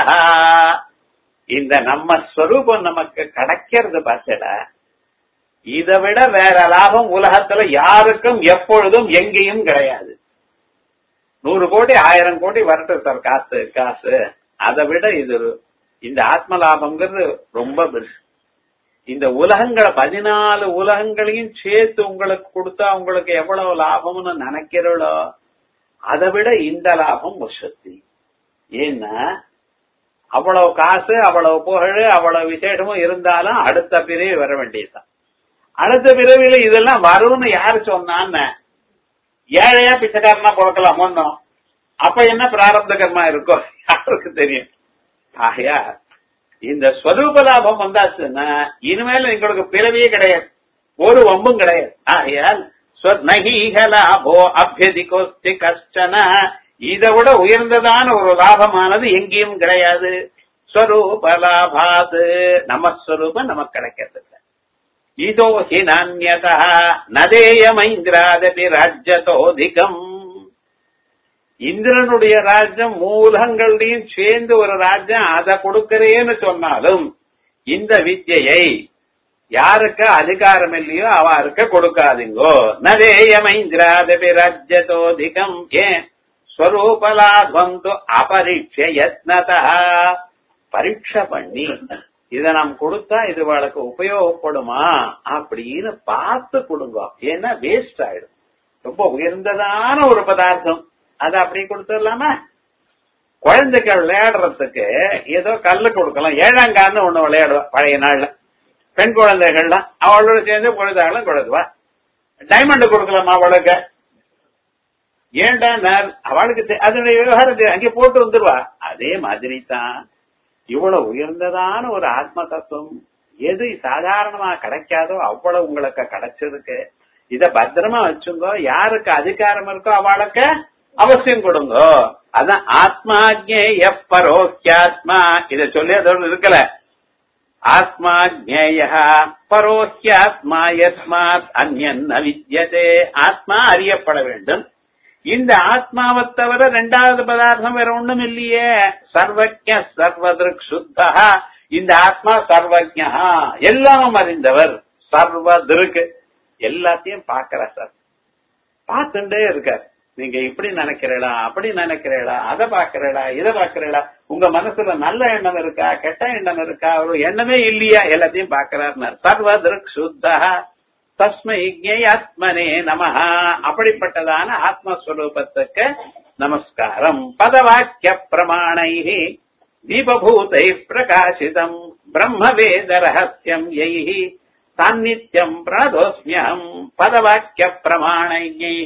இந்த நம்ம ஸ்வரூபம் நமக்கு கிடைக்கிறது பார்த்தடா இதை விட வேற லாபம் உலகத்துல யாருக்கும் எப்பொழுதும் எங்கேயும் கிடையாது நூறு கோடி ஆயிரம் கோடி வரட்டும் சார் காசு காசு அதை விட இது இந்த ஆத்ம லாபம்ங்கிறது ரொம்ப பெருசு இந்த உலகங்களை பதினாலு உலகங்களையும் சேர்த்து உங்களுக்கு கொடுத்தா உங்களுக்கு எவ்வளவு லாபம்னு நினைக்கிறீங்களோ அதை விட இந்த லாபம் வசதி ஏன்னா அவ்வளவு காசு அவ்வளவு புகழ் அவ்வளவு விசேஷமும் இருந்தாலும் அடுத்த பிறவி வர வேண்டியதுதான் அடுத்த பிறவியில இதெல்லாம் வரும்னு யாரு சொன்னான்னு ஏழையா பிச்சைக்காரனா பிறக்கலாம் ஒன்னும் அப்ப என்ன பிராரப்த கர்மா இருக்கோ யாருக்கு தெரியும் ஆகையா இந்த ஸ்வரூப லாபம் வந்தாச்சுன்னா இனிமேல் எங்களுக்கு பிறவியே கிடையாது ஒரு வம்பும் கிடையாது ஆகையால் நகீக லாபோ அபியதிகோஸ்தி கஷ்டன இதை விட உயர்ந்ததான ஒரு லாபமானது எங்கேயும் கிடையாது ஸ்வரூப லாபாது நம்ம ஸ்வரூபம் நமக்கு கிடைக்கிறது இதோ ஹி நானியதா நதேயமைந்திராதபி ராஜ்யத்தோதிகம் இந்திரனுடைய ராஜ்யம் மூலங்களையும் சேர்ந்து ஒரு ராஜ்யம் அதை கொடுக்கிறேன்னு சொன்னாலும் இந்த வித்யை யாருக்கு அதிகாரம் இல்லையோ அவருக்கு கொடுக்காதீங்கோ நதேயமைந்திராதபி ராஜ்யத்தோதிகம் ஏன் ஸ்வரூபலாத்வந்து அபரீட்ச யத்னதா பரீட்சை பண்ணி இத நாம் கொடுத்தா இது அவளுக்கு உபயோகப்படுமா அப்படின்னு பார்த்து கொடுங்க ஏன்னா வேஸ்ட் ஆயிடும் ரொம்ப உயர்ந்ததான ஒரு பதார்த்தம் அதை அப்படி கொடுத்துடலாமா குழந்தைக்கு விளையாடுறதுக்கு ஏதோ கல்லு கொடுக்கலாம் ஏழாங்கான்னு ஒண்ணு விளையாடுவா பழைய நாள்ல பெண் குழந்தைகள்லாம் அவளோட சேர்ந்து பொழுதாலும் கொடுத்துவா டைமண்ட் கொடுக்கலாமா அவளுக்கு ஏன்டா அவளுக்கு அதனுடைய விவகாரத்தை அங்கே போட்டு வந்துருவா அதே மாதிரி தான் இவ்வளவு உயர்ந்ததான ஒரு ஆத்ம தத்துவம் எது சாதாரணமா கிடைக்காதோ அவ்வளவு உங்களுக்கு கிடைச்சதுக்கு இத பத்திரமா வச்சுங்கோ யாருக்கு அதிகாரம் இருக்கோ அவளுக்கு அவசியம் கொடுங்க அதான் ஆத்மாஜ்ய பரோக்கியாத்மா இத சொல்லி அதோடு இருக்கல ஆத்மா ஜேய பரோக்கியாத்மா யஸ்மாத் அந்யன்ன வித்யதே ஆத்மா அறியப்பட வேண்டும் இந்த ஆத்மாவை தவிர ரெண்டாவது பதார்த்தம் வேற ஒண்ணும் இல்லையே சர்வஜ சர்வதிருக் சுத்தா இந்த ஆத்மா சர்வஜா எல்லாமும் அறிந்தவர் சர்வதிருக்கு எல்லாத்தையும் பாக்குற சார் பார்த்துட்டே இருக்கார் நீங்க இப்படி நினைக்கிறீடா அப்படி நினைக்கிறீடா அதை பாக்குறீடா இதை பாக்குறீடா உங்க மனசுல நல்ல எண்ணம் இருக்கா கெட்ட எண்ணம் இருக்கா ஒரு எண்ணமே இல்லையா எல்லாத்தையும் பாக்குறாரு சர்வதிருக் சுத்தா தஸ்மை ஆத்மனே நமஹா அப்படிப்பட்டதான ஆத்மஸ்வரூபத்துக்கு நமஸ்காரம் பதவாக்கிய பிரமாணை தீபபூதை பிரகாசிதம் பிரம்ம வேத ரகசியம் யை சாநித்தியம் பிரணதோஸ்மியம் பதவாக்கிய பிரமாணை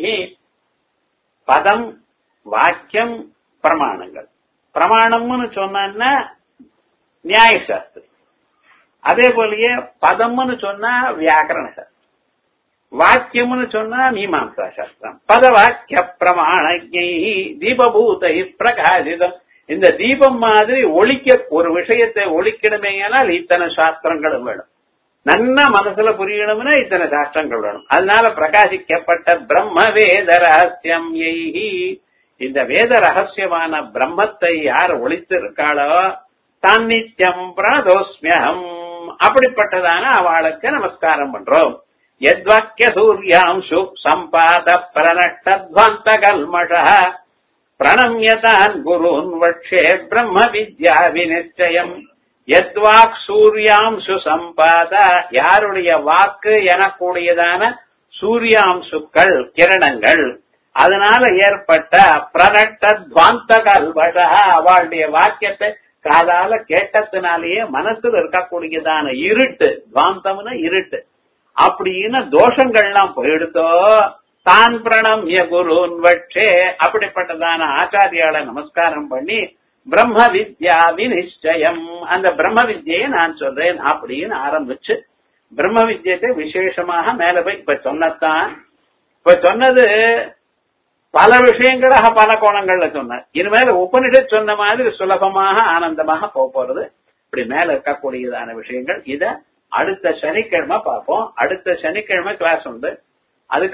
பதம் வாக்கியம் பிரமாணங்கள் பிரமாணம்னு சொன்னா நியாய சாஸ்திரம் அதே போலயே பதம்னு சொன்னா வியாக்கரண சாஸ்திரம் வாக்கியம்னு சொன்னா மீமாம்சா சாஸ்திரம் பத வாக்கிய பிரமாணஜை தீபபூதை பிரகாசிதம் இந்த தீபம் மாதிரி ஒழிக்க ஒரு விஷயத்தை ஒழிக்கணுமேனால் இத்தனை சாஸ்திரங்களும் வேணும் நன்னா மனசுல புரியணும்னா இத்தனை சாஸ்திரங்கள் வேணும் அதனால பிரகாசிக்கப்பட்ட பிரம்ம வேத ரகசியம் எய்ஹி இந்த வேத ரகசியமான பிரம்மத்தை யார் ஒழித்திருக்காளோ சாநித்தியம் பிரணதோஸ்மியம் அப்படிப்பட்டதான அவளுக்கு நமஸ்காரம் பண்றோம் यद्वाक्य सूर्यांशु सम्पाद प्रनष्टध्वन्त कल्मषः प्रणम्यतान् गुरून् वक्षे ब्रह्म विद्या विनिश्चயம் எத்வாக் சூர்யாம்சு சம்பாத யாருடைய வாக்கு எனக்கூடியதான சூர்யாம்சுக்கள் கிரணங்கள் அதனால ஏற்பட்ட பிரனட்ட துவாந்த கல்வட அவளுடைய வாக்கியத்தை காதால கேட்டதுனாலேயே மனசுல இருக்கக்கூடியதான இருட்டு துவாந்தம்னு இருட்டு அப்படின்னு தோஷங்கள்லாம் போயிடுத்தோ தான் பிரணம்ய குருன் வட்சே அப்படிப்பட்டதான ஆச்சாரியால நமஸ்காரம் பண்ணி பிரம்ம வித்யா விநிச்சயம் அந்த பிரம்ம வித்யை நான் சொல்றேன் அப்படின்னு ஆரம்பிச்சு பிரம்ம வித்யத்தை விசேஷமாக மேல போய் இப்ப சொன்னதான் இப்ப சொன்னது பல விஷயங்களாக பல கோணங்கள்ல சொன்னார் இனிமேல் உபனிஷத் சொன்ன மாதிரி சுலபமாக ஆனந்தமாக போக போறது இப்படி மேல இருக்கக்கூடியதான விஷயங்கள் இத அடுத்த சனிக்கிழமை பார்ப்போம் அடுத்த சனிக்கிழமை கிளாஸ் உண்டு அதுக்கு